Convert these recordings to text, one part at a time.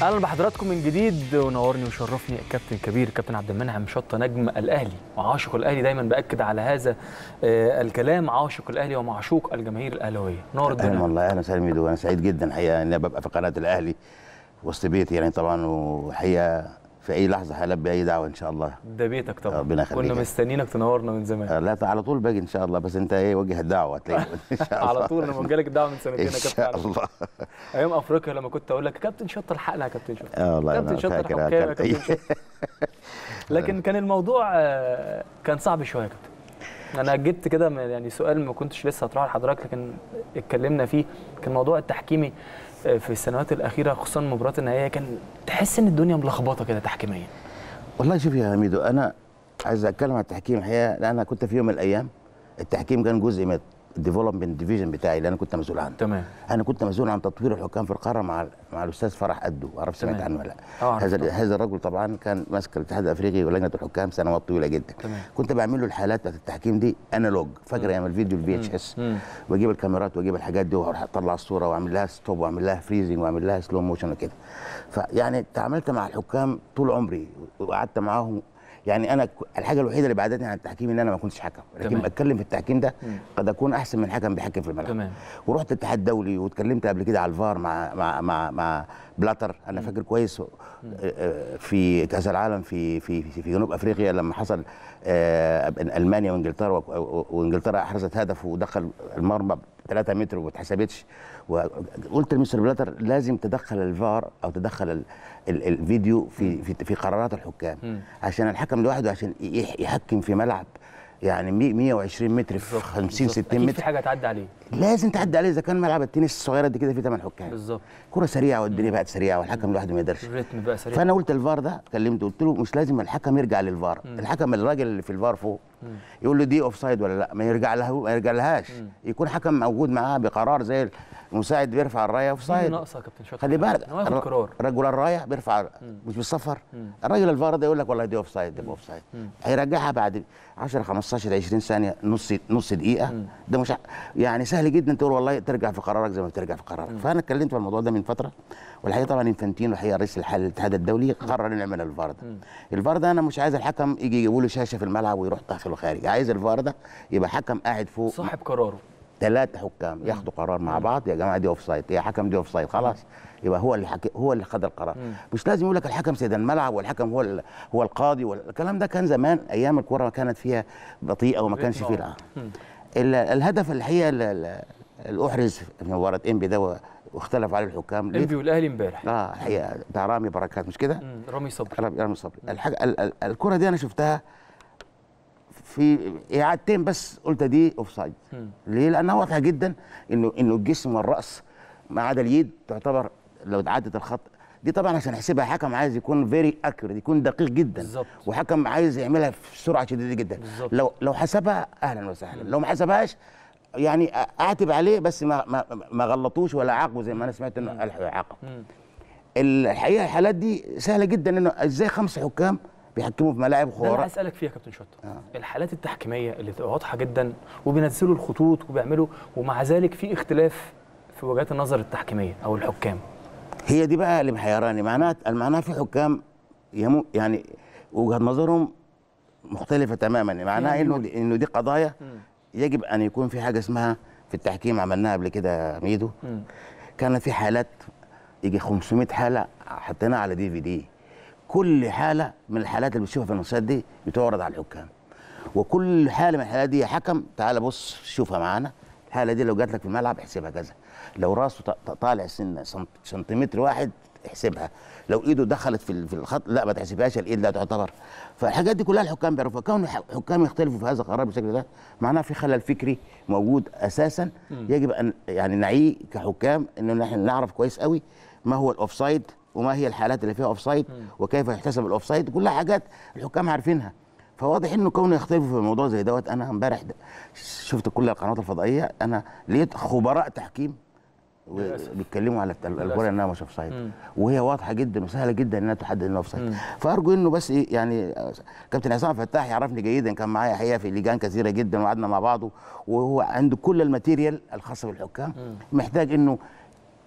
اهلا بحضراتكم من جديد ونورني وشرفني الكابتن كبير كابتن عبد المنعم شطه نجم الاهلي وعاشق الاهلي دايما باكد على هذا آه، الكلام عاشق الاهلي ومعشوق الجماهير الاهلاويه نور اهلا الدنيا والله اهلا وسهلا ميدو انا سعيد جدا الحقيقه ان أنا ببقى في قناه الاهلي وسط بيتي يعني طبعا وحقيقه في اي لحظه هلبي اي دعوه ان شاء الله ده بيتك طبعا ربنا يخليك. كنا مستنيينك تنورنا من زمان آه، لا على طول باجي ان شاء الله بس انت ايه وجه الدعوه هتلاقي ان شاء الله على طول انا جالك الدعوه من سنتين ان يا كابتن شاء علي. الله ايام افريقيا لما كنت اقول لك كابتن شطه الحقنا يا كابتن شطه اه والله كابتن انا شطه فاكر الحكام يا كابتن. كابتن شطه لكن كان الموضوع آه، كان صعب شويه يا كابتن انا جبت كده من- يعني سؤال ما كنتش لسه هطرحه لحضرتك لكن اتكلمنا فيه كان الموضوع التحكيمي آه، في السنوات الاخيره خصوصا المباراه النهائيه كان تحس ان الدنيا ملخبطه كده تحكيميا والله شوف يا ميدو انا عايز اتكلم عن التحكيم الحقيقه لان انا كنت في يوم من الايام التحكيم كان جزء من الديفلوبمنت ديفيجن بتاعي اللي انا كنت مسؤول عنه تمام انا كنت مسؤول عن تطوير الحكام في القاره مع مع الاستاذ فرح قدو عرفت سمعت تمام. عنه ولا لا اه عرفت هذا طبعاً. هذا الرجل طبعا كان ماسك الاتحاد الافريقي ولجنه الحكام سنوات طويله جدا تمام. كنت بعمل له الحالات بتاعت التحكيم دي انالوج فاكر ايام الفيديو الفي اتش اس مم. واجيب الكاميرات واجيب الحاجات دي واروح اطلع الصوره واعمل لها ستوب واعمل لها فريزنج واعمل لها سلو موشن وكده فيعني تعاملت مع الحكام طول عمري وقعدت معاهم يعني انا ك- الحاجه الوحيده اللي بعدتني عن التحكيم ان انا ما كنتش حكم لكن تمام. بتكلم في التحكيم ده مم. قد اكون احسن من حكم بيحكم في الملعب تمام. ورحت الاتحاد الدولي واتكلمت قبل كده على الفار مع مع مع, مع بلاتر انا فاكر كويس آه، آه، في كاس العالم في في في في جنوب افريقيا لما حصل آه، بين المانيا وانجلترا و- و- وانجلترا احرزت هدف ودخل المرمى 3 متر وما اتحسبتش وقلت لمستر بلاتر لازم تدخل الفار او تدخل ال ال الفيديو في في في قرارات الحكام مم. عشان الحكم لوحده عشان يح- يحكم في ملعب يعني 100 120 متر في 50 60 اكيد متر في حاجه تعدي عليه لازم تعدي عليه اذا كان ملعب التنس الصغيره دي كده فيه ثمان حكام بالظبط كره سريعه والدنيا بقت سريعه والحكم لوحده ما يقدرش الريتم بقى سريع فانا قلت الفار ده كلمته قلت له مش لازم الحكم يرجع للفار الحكم الراجل اللي في الفار فوق يقول له دي اوف سايد ولا لا ما يرجع لها ما يرجع لهاش يكون حكم موجود معاه بقرار زي المساعد بيرفع الرايه اوف دي سايد ناقصه يا كابتن شطه خلي بالك إن هو ياخد الر- قرار رجل الرايه بيرفع مش بالصفر الراجل الفار ده يقول لك والله دي اوف سايد دي اوف سايد هيرجعها بعد 10 15 20 ثانيه نص نص دقيقه ده مش ع- يعني سهل جدا تقول والله ترجع في قرارك زي ما بترجع في قرارك فانا اتكلمت في الموضوع ده من فتره والحقيقه طبعا انفانتينو الحقيقه رئيس الحل الاتحاد الدولي قرر انه يعمل الفار ده الفار ده انا مش عايز الحكم يجي يجيبوا له شاشه في الملعب ويروح داخل وخارج عايز الفار ده يبقى حكم قاعد فوق صاحب قراره ثلاثة حكام ياخدوا قرار مع بعض يا جماعه دي اوف سايد يا حكم دي اوف سايد خلاص يبقى هو اللي حكي هو اللي خد القرار مش لازم يقول لك الحكم سيد الملعب والحكم هو ال- هو القاضي والكلام ده كان زمان ايام الكره كانت فيها بطيئه وما كانش فيه لا. ال- الهدف الحقيقه ال- ال- الاحرز في مباراه انبي ده و- واختلف عليه الحكام ليه؟ انبي والاهلي امبارح اه الحقيقه بتاع رامي بركات مش كده؟ مم. رامي صبري رامي رامي صبري الحاجه ال- ال- الكره دي انا شفتها في اعادتين بس قلت دي اوف سايد ليه؟ لانها واضحه جدا انه انه الجسم والراس ما عدا اليد تعتبر لو عدت الخط دي طبعا عشان يحسبها حكم عايز يكون فيري اكيوريت يكون دقيق جدا بالظبط. وحكم عايز يعملها في سرعه شديده جدا بالظبط. لو لو حسبها اهلا وسهلا لو ما حسبهاش يعني اعتب عليه بس ما ما, ما غلطوش ولا عاقبه زي ما انا سمعت انه قال هيعاقب الحقيقه الحالات دي سهله جدا انه ازاي خمس حكام بيحكموا في ملاعب ده اللي خبراء هسألك فيها يا كابتن شطه الحالات التحكيميه اللي بتبقى واضحه جدا وبينزلوا الخطوط وبيعملوا ومع ذلك في اختلاف في وجهات النظر التحكيميه او الحكام هي دي بقى اللي محيراني معناها معناها في حكام يمو يعني وجهه نظرهم مختلفه تماما معناها انه دي انه دي قضايا يجب ان يكون في حاجه اسمها في التحكيم عملناها قبل كده يا ميدو كانت في حالات يجي 500 حاله حطيناها على دي في دي كل حاله من الحالات اللي بتشوفها في الماتشات دي بتعرض على الحكام وكل حاله من الحالات دي يا حكم تعال بص شوفها معانا الحاله دي لو جات لك في الملعب احسبها كذا لو راسه ط- ط- طالع سن سنت- سنتيمتر واحد احسبها لو ايده دخلت في ال- في الخط لا ما تحسبهاش الايد لا تعتبر فالحاجات دي كلها الحكام بيعرفوها كون الح- الحكام يختلفوا في هذا القرار بالشكل ده معناه في خلل فكري موجود اساسا يجب ان يعني نعيه كحكام انه نحن نعرف كويس قوي ما هو الاوفسايد وما هي الحالات اللي فيها اوفسايد وكيف يحتسب الاوفسايد كلها حاجات الحكام عارفينها فواضح انه كونه يختلفوا في موضوع زي دوت انا امبارح د- شفت كل القنوات الفضائيه انا لقيت خبراء تحكيم و- للأسف. بيتكلموا على الت- للأسف. الكوره انها مش اوف سايد مم. وهي واضحه جدا وسهله جدا انها تحدد انها اوف سايد فارجو انه بس إيه يعني آه، كابتن عصام فتاح يعرفني جيدا كان معايا حقيقه في لجان كثيره جدا وقعدنا مع بعض وهو عنده كل الماتيريال الخاصه بالحكام محتاج انه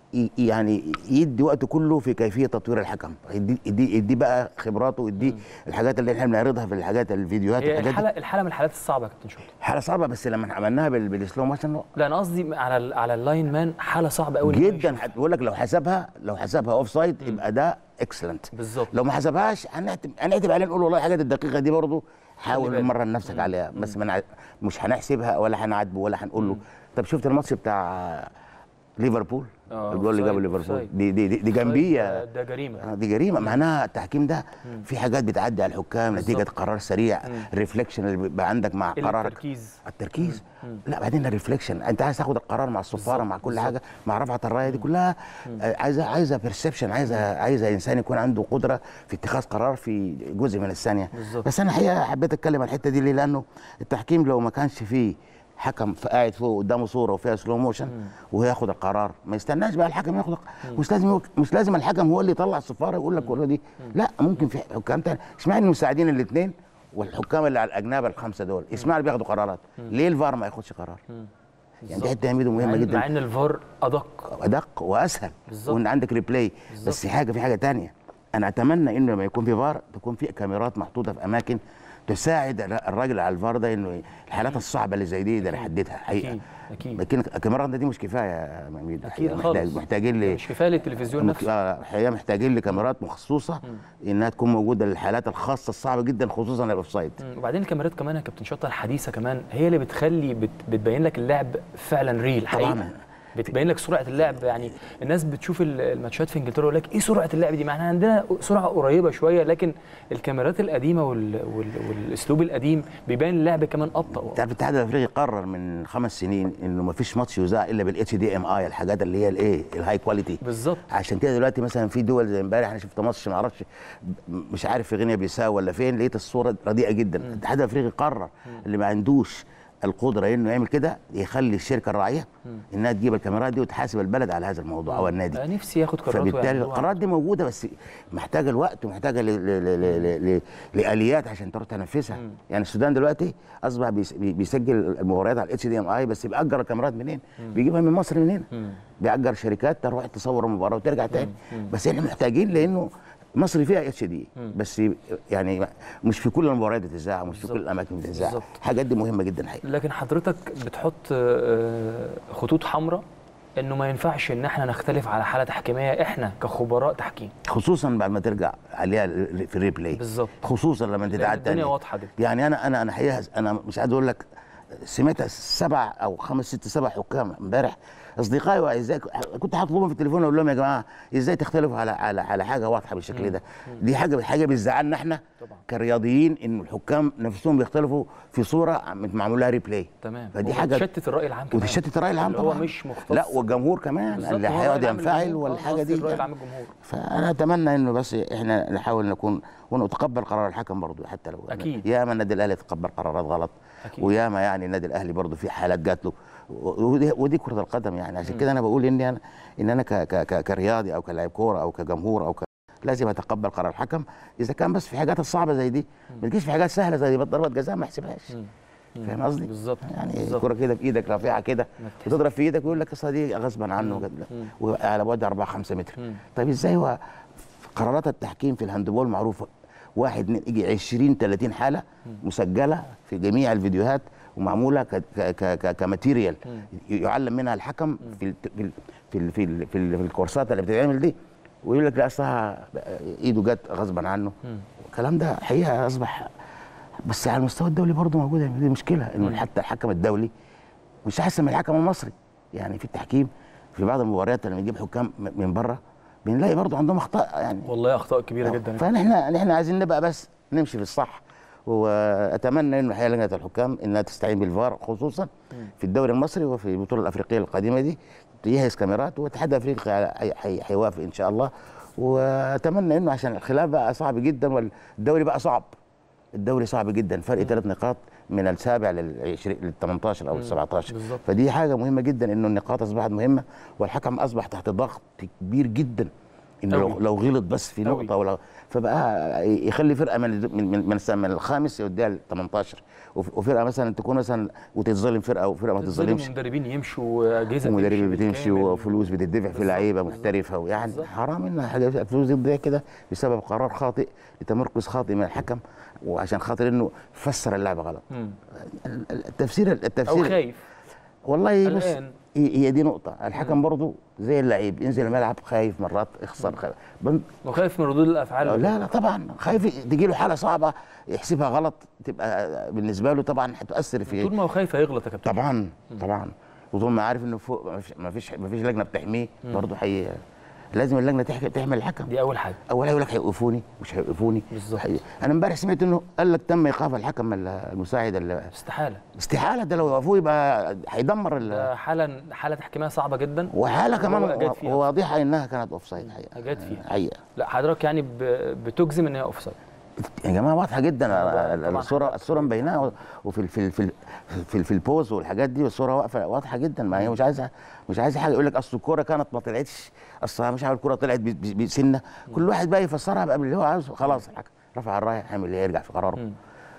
ي- يعني يدي وقته كله في كيفيه تطوير الحكم يدي يدي, يدي بقى خبراته يدي الحاجات اللي احنا بنعرضها في الحاجات الفيديوهات هي الحاجات دي الحاله الحاله من الحالات الصعبه يا كابتن شوقي حاله صعبه بس لما عملناها بال- بالسلو موشن لا انا قصدي على ال- على اللاين مان حاله صعبه قوي جدا بقول لك لو حسبها لو حسبها اوف سايد يبقى ده اكسلنت بالظبط لو ما حسبهاش هنعتب هنعتب عليه نقول والله الحاجات الدقيقه دي برضه حاول بالك. مره نفسك عليها بس ما نع- مش هنحسبها ولا هنعاتبه ولا هنقول له طب شفت الماتش بتاع ليفربول آه، الجول اللي جابه أوفسايد، ليفربول أوفسايد. دي دي دي, دي جنبيه ده, ده جريمه آه، دي جريمه معناها التحكيم ده في حاجات بتعدي على الحكام نتيجه بالظبط. قرار سريع الريفليكشن اللي بيبقى عندك مع قرارك التركيز التركيز لا بعدين الريفليكشن انت عايز تاخد القرار مع الصفاره بالظبط، مع كل بالظبط. حاجه مع رفعه الرايه دي كلها آه، عايزه عايزه بيرسبشن عايزه عايزه انسان يكون عنده قدره في اتخاذ قرار في جزء من الثانيه بالظبط. بس انا الحقيقه حبيت اتكلم عن الحته دي ليه لانه التحكيم لو ما كانش فيه حكم ف- قاعد فوق قدامه صوره وفيها سلو موشن وياخد القرار ما يستناش بقى الحكم ياخد الق- مش لازم مش لازم الحكم هو اللي يطلع الصفاره يقول لك والله دي لا ممكن في حكام تاني اشمعنى المساعدين الاثنين والحكام اللي على الاجنبه الخمسه دول اشمعنى بياخدوا قرارات ليه الفار ما ياخدش قرار يعني دي حته يا ميدو مع مهمه إن- جدا مع ان الفار ادق ادق واسهل بالظبط. وان عندك ريبلاي بالظبط. بس حاجه في حاجه تانية انا اتمنى انه لما يكون في فار تكون في كاميرات محطوطه في اماكن تساعد الراجل على الفار ده انه الحالات الصعبه اللي زي دي يقدر يحددها حقيقه اكيد اكيد لكن الكاميرات دي مش كفايه يا ميدو اكيد محتاج خالص محتاجين ل مش كفايه للتلفزيون نفسه آه، الحقيقه محتاجين لكاميرات مخصوصه انها تكون موجوده للحالات الخاصه الصعبه جدا خصوصا الاوفسايد مم. وبعدين الكاميرات كمان يا كابتن شطه الحديثه كمان هي اللي بتخلي بت بتبين لك اللعب فعلا ريل حقيقي طبعاً. بتبين لك سرعه اللعب يعني الناس بتشوف ال- الماتشات في انجلترا يقول لك ايه سرعه اللعب دي معناها عندنا سرعه قريبه شويه لكن الكاميرات القديمه وال... وال... والاسلوب القديم بيبين اللعب كمان ابطا تعرف الاتحاد الافريقي قرر من خمس سنين انه ما فيش ماتش يذاع الا بالاتش دي ام اي الحاجات اللي هي الايه الهاي كواليتي بالظبط عشان كده دلوقتي مثلا في دول زي امبارح انا شفت ماتش ما اعرفش مش عارف في غينيا بيساو ولا فين لقيت الصوره رديئه جدا الاتحاد الافريقي قرر اللي ما عندوش القدره انه يعمل كده يخلي الشركه الراعيه انها تجيب الكاميرات دي وتحاسب البلد على هذا الموضوع او النادي أنا نفسي ياخد قرارات فبالتالي ويعملوها. القرارات دي موجوده بس محتاجه الوقت ومحتاجه ل- ل- ل- ل- ل- لاليات عشان تروح تنفذها يعني السودان دلوقتي اصبح بيس- بي- بيسجل المباريات على الاتش دي ام اي بس بيأجر الكاميرات منين؟ بيجيبها من مصر منين؟ بيأجر شركات تروح تصور المباراه وترجع تاني بس احنا محتاجين لانه مصر فيها اتش دي بس يعني مش في كل المباريات بتذاع ومش في كل بالظبط. الاماكن بتذاع بالظبط. الحاجات دي مهمه جدا الحقيقه لكن حضرتك بتحط آه، خطوط حمراء انه ما ينفعش ان احنا نختلف على حاله تحكيميه احنا كخبراء تحكيم خصوصا بعد ما ترجع عليها في الريبلاي بالظبط خصوصا لما لأن تتعاد الدنيا تاني واضحه دي يعني انا انا انا حقيقه انا مش عايز اقول لك سمعت سبع او خمس ست سبع حكام امبارح اصدقائي واعزائي كنت هطلبهم في التليفون اقول لهم يا جماعه ازاي تختلفوا على على على حاجه واضحه بالشكل ده دي حاجه حاجه بتزعلنا احنا طبعا. كرياضيين ان الحكام نفسهم بيختلفوا في صوره معمول لها ريبلاي تمام فدي حاجه تشتت الراي العام كمان وتشتت الراي العام اللي هو طبعا مش مختص لا والجمهور كمان بالظبط، اللي هو الرأي هيقعد العام ينفعل الجمهور. آه، والحاجه قصدي دي الراي يعني. العام الجمهور فانا اتمنى انه بس احنا نحاول نكون ونتقبل قرار الحكم برضه حتى لو أكيد. ياما النادي الاهلي تقبل قرارات غلط أكيد. وياما يعني النادي الاهلي برضه في حالات جات له ودي, ودي كره القدم يعني عشان كده انا بقول اني انا ان انا ك ك ك كرياضي او كلاعب كوره او كجمهور او ك لازم اتقبل قرار الحكم اذا كان بس في حاجات الصعبه زي دي ما تجيش في حاجات سهله زي دي ضربه جزاء ما يحسبهاش فاهم قصدي؟ بالظبط يعني بالظبط. الكره كده بايدك رافعها كده ما تحس- وتضرب في ايدك ويقول لك اصل دي غصبا عنه كده. وعلى بعد 4 5 متر مم. طيب ازاي هو قرارات التحكيم في الهاندبول معروفه واحد اتنين يجي 20 30 حاله مسجله في جميع الفيديوهات ومعموله ك ك ك ك كماتيريال يعلم منها الحكم في ال في ال في ال في, ال في, ال في الكورسات اللي بتتعمل دي ويقول لك لا اصلها ايده جت غصبا عنه الكلام ده حقيقه اصبح بس على المستوى الدولي برضه موجوده دي مشكله انه حتى الحكم الدولي مش احسن من الحكم المصري يعني في التحكيم في بعض المباريات لما نجيب حكام م- من بره بنلاقي برضه عندهم اخطاء يعني والله اخطاء كبيره جدا فاحنا احنا عايزين نبقى بس نمشي في الصح واتمنى انه الحقيقه لجنه الحكام انها تستعين بالفار خصوصا في الدوري المصري وفي البطوله الافريقيه القادمه دي تجهز كاميرات والاتحاد الافريقي حي- حي- هيوافق ان شاء الله واتمنى انه عشان الخلاف بقى صعب جدا والدوري بقى صعب الدوري صعب جدا فرق ثلاث نقاط من السابع لل 20 لل 18 او ال 17 بالظبط. فدي حاجه مهمه جدا انه النقاط اصبحت مهمه والحكم اصبح تحت ضغط كبير جدا انه لو, أوي. لو غلط بس في أوي. نقطه ولا فبقى يخلي فرقه من من من, من, من الخامس يوديها ل 18 وف- وفرقه مثلا تكون مثلا وتتظلم فرقه وفرقه ما تتظلم تتظلمش ومدربين يمشوا اجهزه ومدربين بتمشي بالكامل. وفلوس بتدفع في بالظبط، لعيبه بالظبط، محترفه ويعني بالظبط. حرام ان حاجه الفلوس دي تضيع كده بسبب قرار خاطئ لتمركز خاطئ من الحكم وعشان خاطر انه فسر اللعبه غلط مم. ال- ال- التفسير او التفسير خايف والله بص قلقان. هي هي دي نقطه الحكم برضه زي اللعيب ينزل الملعب خايف مرات يخسر خايف. بن- وخايف من ردود الافعال لا لا طبعا خايف تجي له حاله صعبه يحسبها غلط تبقى بالنسبه له طبعا هتؤثر في طول ما هو خايف هيغلط يا كابتن طبعا طبعا وطول ما عارف انه فوق ما فيش ما فيش, ما فيش لجنه بتحميه برضه حي لازم اللجنه تحكي تحمي الحكم دي اول حاجه اول يقول لك هيوقفوني مش هيوقفوني بالظبط. حي- انا امبارح سمعت انه قال لك تم ايقاف الحكم المساعد ال- استحاله استحاله ده لو وقفوه يبقى هيدمر ال- ده حاله حاله تحكيميه صعبه جدا وحاله وهو كمان جاد فيها. واضحه انها كانت اوف سايد حقيقه جاد فيها. حقيقه لا حضرتك يعني ب- بتجزم ان هي اوف سايد يا جماعه واضحه جدا طبعاً. الصوره الصوره مبيناها وفي ال- في ال- في ال- في, ال- في البوز والحاجات دي والصوره واقفه واضحه جدا ما هي مش عايزه مش عايزه حاجه يقول لك اصل الكوره كانت ما طلعتش اصل مش عارف الكوره طلعت ب- ب- بسنه كل واحد بقى يفسرها بقى باللي هو عاوزه خلاص الحكم رفع الرايه هيعمل ايه يرجع في قراره مم.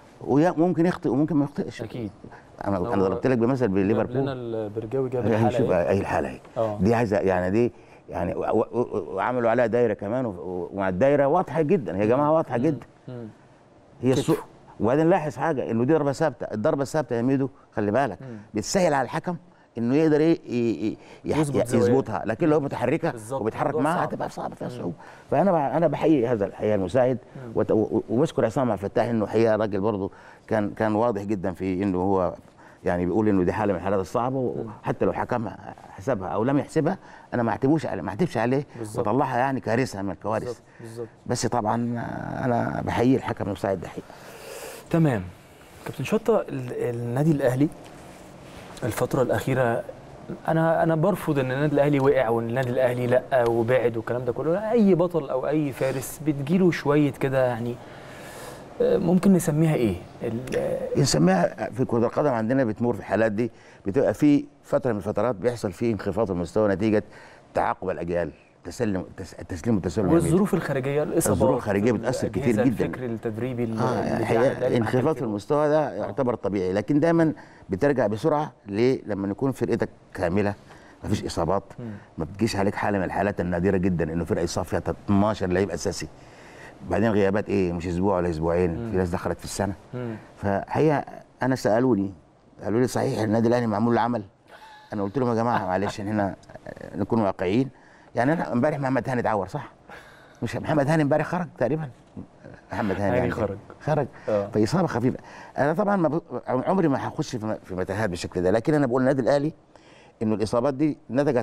وممكن يخطئ وممكن ما يخطئش اكيد انا هو انا ضربت لك بمثل جاب لنا بليفربول البرجاوي جاب يعني شوف الحلقه اي الحاله اهي اه. دي عايزه يعني دي يعني و- و- و- وعملوا عليها دايره كمان و- و- ومع الدايره واضحه جدا يا جماعه واضحه جدا مم. هي كتف. السوق وبعدين لاحظ حاجه انه دي ضربه ثابته الضربه الثابته يا ميدو خلي بالك بتسهل على الحكم انه يقدر ايه ي- ي- يح- يظبط زوايا. يظبطها لكن لو متحركه بالظبط. وبيتحرك الموضوع معاها صعب. هتبقى صعبه فيها صعوبه فانا بع- انا بحيي هذا الحقيقه المساعد وت- و- وبشكر عصام عبد الفتاح انه حقيقه راجل برضه كان كان واضح جدا في انه هو يعني بيقول انه دي حاله من الحالات الصعبه وحتى لو حكم حسبها او لم يحسبها انا ما اعتبوش عليه ما اعتبش عليه بالظبط. وطلعها يعني كارثه من الكوارث بالظبط بالظبط بس طبعا انا بحيي الحكم المساعد ده حقيقه تمام كابتن شطه ال- النادي الاهلي الفتره الاخيره انا انا برفض ان النادي الاهلي وقع وان النادي الاهلي لا وبعد والكلام ده كله لا، اي بطل او اي فارس بتجيله شويه كده يعني آه، ممكن نسميها ايه ال- آه، نسميها في كرة القدم عندنا بتمر في الحالات دي بتبقى في فترة من الفترات بيحصل فيه انخفاض المستوى نتيجة تعاقب الأجيال تسلم تس- التسليم والتسلم العميد. والظروف الخارجيه الاصابات الظروف الخارجية بتأثر كتير الأجهزة، جداً. الفكر التدريبي اللي- اه اللي يعني بيعمل الأهلي الحقيقة مع انخفاض في كده. المستوى ده يعتبر طبيعي لكن دايما بترجع بسرعة ليه؟ لما يكون فرقتك كاملة مفيش إصابات ما بتجيش عليك حالة من الحالات النادرة جدا إنه فرقة يصاب فيها 12 لعيب أساسي بعدين غيابات إيه مش أسبوع ولا أسبوعين في ناس دخلت في السنة مم. فهي انا سالوني قالوا لي صحيح النادي الاهلي معمول له عمل انا قلت لهم يا جماعه معلش احنا نكون واقعيين يعني انا امبارح محمد هاني اتعور صح مش محمد هاني امبارح خرج تقريبا محمد هاني هاني يعني خرج. خرج آه. فاصابه خفيفه انا طبعا ما ب... عمري ما هخش في م- في متاهات بالشكل ده لكن انا بقول النادي الاهلي انه الاصابات دي نتجت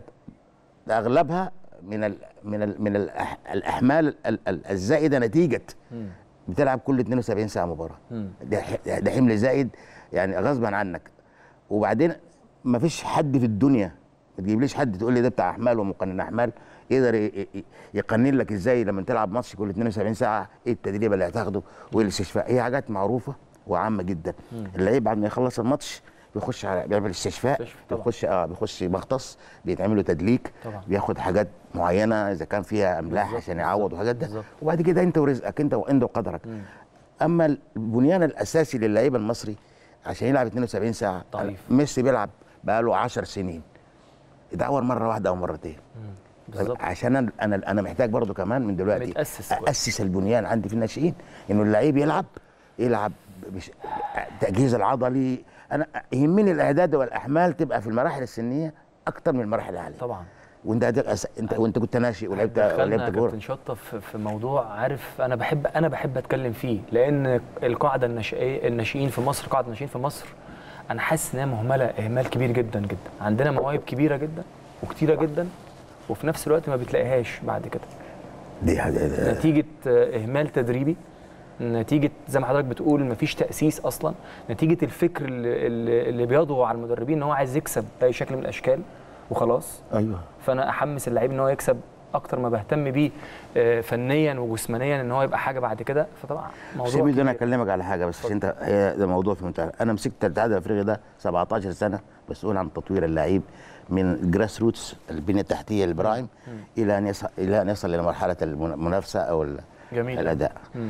اغلبها من ال من ال من الأح الاحمال ال ال الزائده نتيجه مم. بتلعب كل 72 ساعه مباراه مم. ده ح- ده حمل زائد يعني غصبا عنك وبعدين ما فيش حد في الدنيا ما تجيبليش حد تقول لي ده بتاع احمال ومقنن احمال يقدر ي- ي- يقنن لك ازاي لما تلعب ماتش كل 72 ساعه ايه التدريب اللي هتاخده وايه الاستشفاء هي حاجات معروفه وعامه جدا اللعيب بعد ما يخلص الماتش بيخش على بيعمل استشفاء استشفاء طبعا. بيخش اه بيخش مختص بيتعمل له تدليك طبعا. بياخد حاجات معينه اذا كان فيها املاح بالظبط، عشان يعوض وحاجات ده بالظبط. وبعد كده انت ورزقك انت وانت وقدرك مم. اما البنيان الاساسي للعيب المصري عشان يلعب 72 ساعه ضعيف. ميسي بيلعب بقاله 10 سنين يتعور مره واحده او مرتين بالظبط عشان انا انا أنا محتاج برضو كمان من دلوقتي متأسس كويس. اسس البنيان عندي في الناشئين انه اللعيب يلعب يلعب بش... التجهيز العضلي انا يهمني الاعداد والاحمال تبقى في المراحل السنيه اكتر من المراحل العاليه طبعا وانت أس... انت وانت كنت ناشئ ولعبت دخلنا يا ولعبت كوره كابتن شطه في في موضوع عارف انا بحب انا بحب اتكلم فيه لان القاعده الناشئيه الناشئين في مصر قاعده الناشئين في مصر انا حاسس انها مهمله اهمال كبير جدا جدا عندنا مواهب كبيره جدا وكتيره جدا وفي نفس الوقت ما بتلاقيهاش بعد كده دي حاجه نتيجه آه، اهمال تدريبي نتيجه زي ما حضرتك بتقول مفيش تاسيس اصلا نتيجه الفكر اللي, اللي اللي بيضغط على المدربين ان هو عايز يكسب باي شكل من الاشكال وخلاص ايوه فانا احمس اللعيب ان هو يكسب اكتر ما بهتم بيه آه، فنيا وجسمانيا ان هو يبقى حاجه بعد كده فطبعا موضوع سيبني ده انا كبير. اكلمك على حاجه بس عشان انت هي ده موضوع في منتهى انا مسكت الاتحاد الافريقي ده 17 سنه مسؤول عن تطوير اللعيب من الجراس روتس البنيه التحتيه للبراعم الى ان يصل الى ان يصل الى مرحله المنافسه او ال- جميل الاداء مم.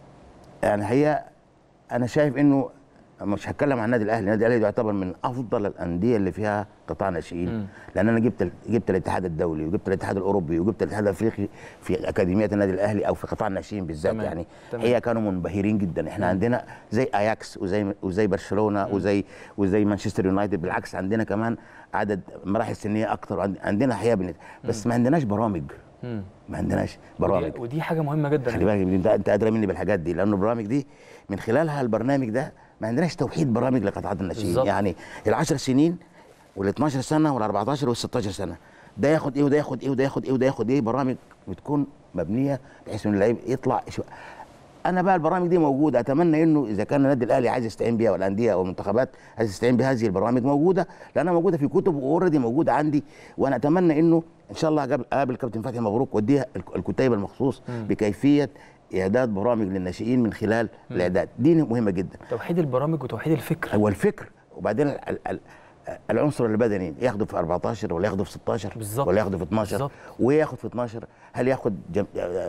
يعني هي انا شايف انه مش هتكلم عن النادي الاهلي، النادي الاهلي يعتبر من افضل الانديه اللي فيها قطاع ناشئين مم. لان انا جبت ال- جبت الاتحاد الدولي وجبت الاتحاد الاوروبي وجبت الاتحاد الافريقي في اكاديميات النادي الاهلي او في قطاع الناشئين بالذات تمام. يعني تمام. هي كانوا منبهرين جدا احنا عندنا زي اياكس وزي وزي برشلونه وزي وزي مانشستر يونايتد بالعكس عندنا كمان عدد مراحل سنيه اكتر وعند- عندنا حياه بنت بس ما عندناش برامج مم. ما عندناش برامج ودي, ودي حاجه مهمه جدا خلي بالك انت انت ادرى مني بالحاجات دي لانه البرامج دي من خلالها البرنامج ده ما عندناش توحيد برامج لقطاعات الناشئين بالظبط. يعني ال 10 سنين وال 12 سنه وال 14 وال 16 سنه ده ياخد ايه وده ياخد ايه وده ياخد ايه وده ياخد ايه برامج بتكون مبنيه بحيث ان اللعيب يطلع شو انا بقى البرامج دي موجوده اتمنى انه اذا كان النادي الاهلي عايز يستعين بيها والانديه او المنتخبات عايز تستعين بهذه البرامج موجوده لانها موجوده في كتب واوريدي موجوده عندي وانا اتمنى انه ان شاء الله أقابل- اقابل كابتن فتحي مبروك واديها الك- الكتيب المخصوص بكيفيه اعداد برامج للناشئين من خلال الاعداد دي مهمه جدا توحيد البرامج وتوحيد الفكر هو الفكر وبعدين ال- ال- ال- العنصر البدني ياخده في 14 ولا ياخده في 16 بالظبط. ولا ياخده في 12 بالظبط. وياخد في 12 هل ياخد جم...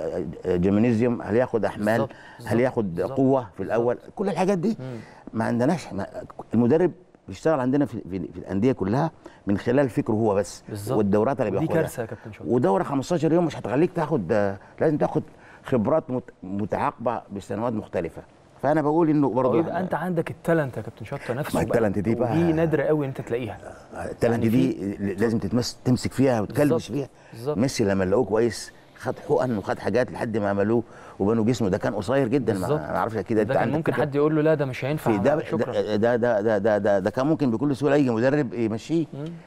جيمينيزيوم هل ياخد احمال بالظبط. هل بالظبط. ياخد بالظبط. قوه في الاول كل الحاجات دي ما عندناش ما المدرب بيشتغل عندنا في, في, في الانديه كلها من خلال فكره هو بس بالظبط. والدورات اللي ودي بياخدها كارثه يا كابتن شوقي ودوره 15 يوم مش هتخليك تاخد آه، لازم تاخد خبرات مت- متعاقبه بسنوات مختلفه فانا بقول انه أو برضه يبقى انت عندك التالنت يا كابتن شطه نفسه ما بقى. التالنت دي بقى- ودي نادره قوي ان انت تلاقيها التالنت يعني دي لازم تتمس تمسك فيها وتكلبش بالظبط. فيها بالظبط. ميسي لما لقوه كويس خد حقن وخد حاجات لحد ما عملوه وبنوا جسمه ده كان قصير جدا ما بالظبط. ما اعرفش اكيد انت ده كان عندك ممكن فكرة. حد يقول له لا ده مش هينفع في ده شكرا ده ده ده ده, ده, ده, ده كان ممكن بكل سهوله يجي مدرب يمشيه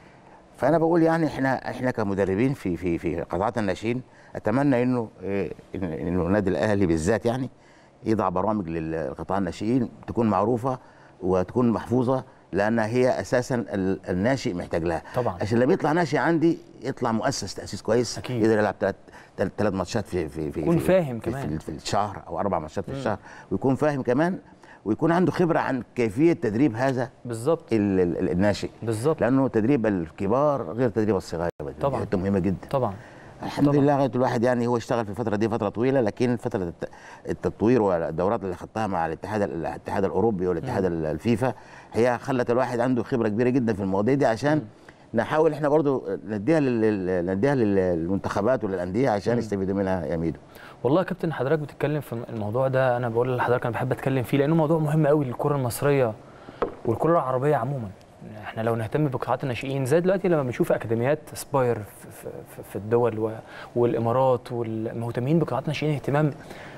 فانا بقول يعني احنا احنا كمدربين في في في قطاعات الناشئين اتمنى انه إيه، إن- انه النادي الاهلي بالذات يعني يضع برامج للقطاع الناشئين تكون معروفه وتكون محفوظه لانها هي اساسا ال- الناشئ محتاج لها طبعاً. عشان لما يطلع ناشئ عندي يطلع مؤسس تاسيس كويس أكيد. يقدر يلعب ثلاث ثلاث ماتشات في في في يكون في فاهم في, كمان. في, في الشهر او اربع ماتشات في الشهر ويكون فاهم كمان ويكون عنده خبره عن كيفيه تدريب هذا بالظبط ال- ال- الناشئ بالظبط لانه تدريب الكبار غير تدريب الصغار طبعاً. دي حته مهمه جدا طبعا الحمد طبعاً. لله لغايه الواحد يعني هو اشتغل في الفتره دي فتره طويله لكن فتره الت- التطوير والدورات اللي خدتها مع الاتحاد الاتحاد الاوروبي والاتحاد ال- الفيفا هي خلت الواحد عنده خبره كبيره جدا في المواضيع دي عشان نحاول احنا برضو نديها لل- لل- نديها للمنتخبات وللانديه عشان يستفيدوا منها يا ميدو والله يا كابتن حضرتك بتتكلم في الموضوع ده انا بقول لحضرتك انا بحب اتكلم فيه لانه موضوع مهم قوي للكره المصريه والكره العربيه عموما احنا لو نهتم بقطاعات الناشئين زي دلوقتي لما بنشوف اكاديميات سباير في, في, في الدول و- والامارات والمهتمين بقطاعات الناشئين اهتمام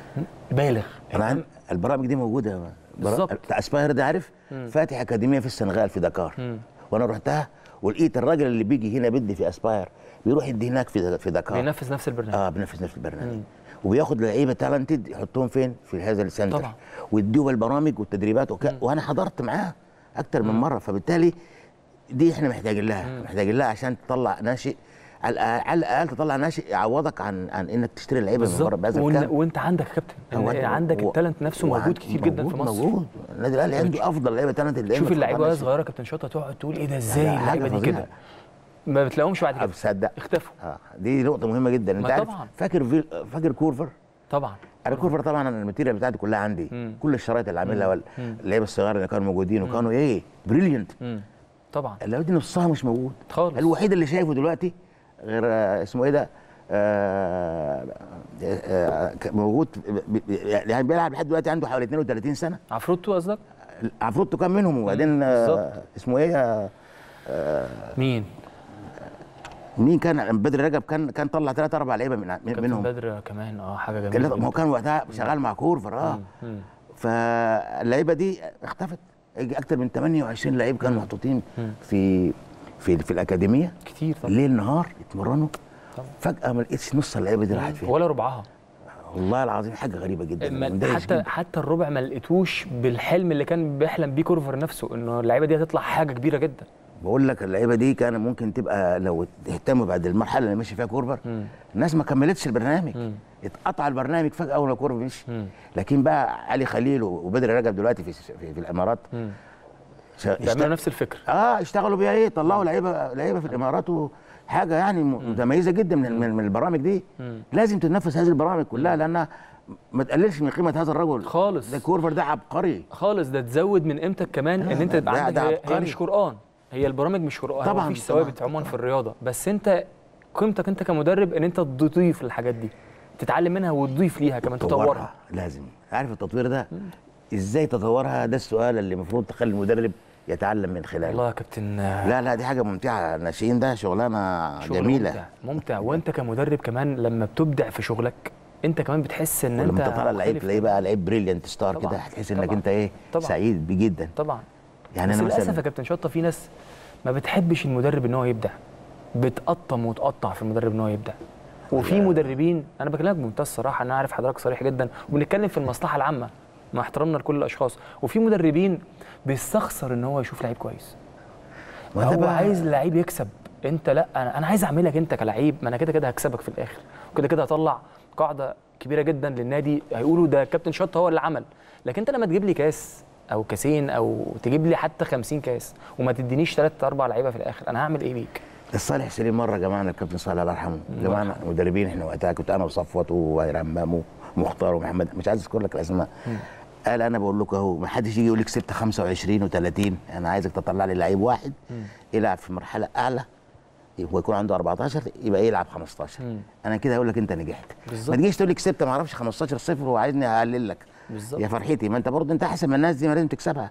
بالغ انا عن البرامج دي موجوده برا- بالظبط. بتاع اسباير ده عارف فاتح اكاديميه في السنغال في دكار وانا رحتها ولقيت الراجل اللي بيجي هنا بدي في اسباير بيروح يدي هناك في في دكار بينفذ نفس البرنامج اه بنفذ نفس البرنامج وبياخد لعيبه تالنتد يحطهم فين في هذا السنتر طبعا. ويديهم البرامج والتدريبات وك... وانا حضرت معاه اكتر من مره فبالتالي دي احنا محتاجين لها محتاجين لها عشان تطلع ناشئ على الأقل- على الاقل تطلع ناشئ يعوضك عن عن انك تشتري لعيبه من بره بالظبط بهذا وإن- الكم وانت عندك يا كابتن هو إن أنت- عندك هو- التالنت نفسه هو موجود عند- كتير جدا في موجود- مصر موجود النادي الاهلي عنده افضل لعيبه تالنت اللي شوف اللعيبه وهي صغيره كابتن شطه تقعد تقول ايه ده ازاي لا، حاجة اللعيبه دي فظيعة. كده ما بتلاقيهمش بعد كده بتصدق اختفوا اه دي نقطه مهمه جدا انت ما عارف طبعاً. فاكر في... فاكر كورفر طبعا انا كورفر طبعا أنا الماتيريال بتاعتي كلها عندي مم. كل الشرايط اللي عاملها وال- اللعيبه الصغار اللي كانوا موجودين وكانوا ايه بريليانت مم. طبعا اللعيبه دي نصها مش موجود خالص. الوحيد اللي شايفه دلوقتي غير آه، اسمه ايه ده آه آه ك- موجود ب- ب- يعني بيلعب لحد دلوقتي عنده حوالي 32 سنه عفروتو قصدك عفروتو كان منهم وبعدين آه بالظبط. اسمه ايه آه مين مين كان بدر رجب كان كان طلع ثلاث اربع لعيبه من من- كابتن منهم بدر كمان اه حاجه كان جميله ما هو كان وقتها شغال مع كورفر اه مم. فاللعيبه دي اختفت يجي اكتر من 28 لعيب كانوا محطوطين في في في الاكاديميه كتير طبعا ليل نهار يتمرنوا طبعا. فجاه ما لقيتش نص اللعيبه دي راحت فين ولا ربعها والله العظيم حاجه غريبه جدا ما- مندهش حتى جداً. حتى الربع ما لقيتوش بالحلم اللي كان بيحلم بيه كورفر نفسه انه اللعيبه دي هتطلع حاجه كبيره جدا بقول لك اللعيبه دي كان ممكن تبقى لو تهتموا بعد المرحله اللي مشي فيها كورفر الناس ما كملتش البرنامج اتقطع البرنامج فجاه اول ما كورفر مشي مم. لكن بقى علي خليل وبدر رجب دلوقتي في في, في الامارات مم. شا- بيعملوا اشت- نفس الفكره اه اشتغلوا بيها ايه طلعوا لعيبه لعيبه في الامارات وحاجه يعني م- متميزه جدا من من من البرامج دي مم. لازم تنفذ هذه البرامج كلها لانها ما تقللش من قيمه هذا الرجل خالص. ده كورفر ده عبقري خالص ده تزود من قيمتك كمان ان انت تبقى ده- عندك ده هي, هي عبقري. مش قران هي البرامج مش قران طبعاً، طبعا مفيش طبعاً، ثوابت عموما في الرياضه بس انت قيمتك انت كمدرب ان انت تضيف للحاجات دي تتعلم منها وتضيف ليها كمان تطورها لازم عارف التطوير ده ازاي تطورها ده السؤال اللي المفروض تخلي المدرب يتعلم من خلاله والله يا كابتن لا لا دي حاجه ممتعه الناشئين ده شغلانه شغل جميله ممتع ممتع وانت كمدرب كمان لما بتبدع في شغلك انت كمان بتحس ان انت ولما تطلع لعيب مختلف. تلاقيه بقى لعيب بريليانت ستار طبعاً، كده هتحس انك طبعاً، انت ايه طبعاً. سعيد بيه جدا طبعا يعني بس انا للاسف يا مثلا كابتن شطه في ناس ما بتحبش المدرب ان هو يبدع بتقطم وتقطع في المدرب ان هو يبدع وفي مدربين انا بكلمك بمنتهى الصراحه انا عارف حضرتك صريح جدا وبنتكلم في المصلحه العامه مع احترامنا لكل الاشخاص وفي مدربين بيستخسر ان هو يشوف لعيب كويس ما ده هو بقى- عايز لعيب يكسب انت لا انا انا عايز اعملك انت كلعيب ما انا كده كده هكسبك في الاخر وكده كده هطلع قاعده كبيره جدا للنادي هيقولوا ده كابتن شطه هو اللي عمل لكن انت لما تجيب لي كاس او كاسين او تجيب لي حتى 50 كاس وما تدينيش ثلاث اربع لعيبه في الاخر انا هعمل ايه بيك الصالح سليم مره جمعنا الكابتن صالح الله يرحمه جمعنا مدربين احنا وقتها كنت انا وصفوت وهير همام ومختار ومحمد مش عايز اذكر لك الاسماء قال انا بقول لكم اهو ما حدش يجي يقول لك كسبت 25 و30 انا عايزك تطلع لي لعيب واحد يلعب في مرحله اعلى هو يكون عنده 14 يبقى يلعب 15 مم. انا كده اقول لك انت نجحت بالظبط. ما تجيش تقول لي كسبت ما اعرفش 15 صفر وعايزني اقلل لك بالظبط. يا فرحتي ما انت برضه انت احسن من الناس دي ما لازم تكسبها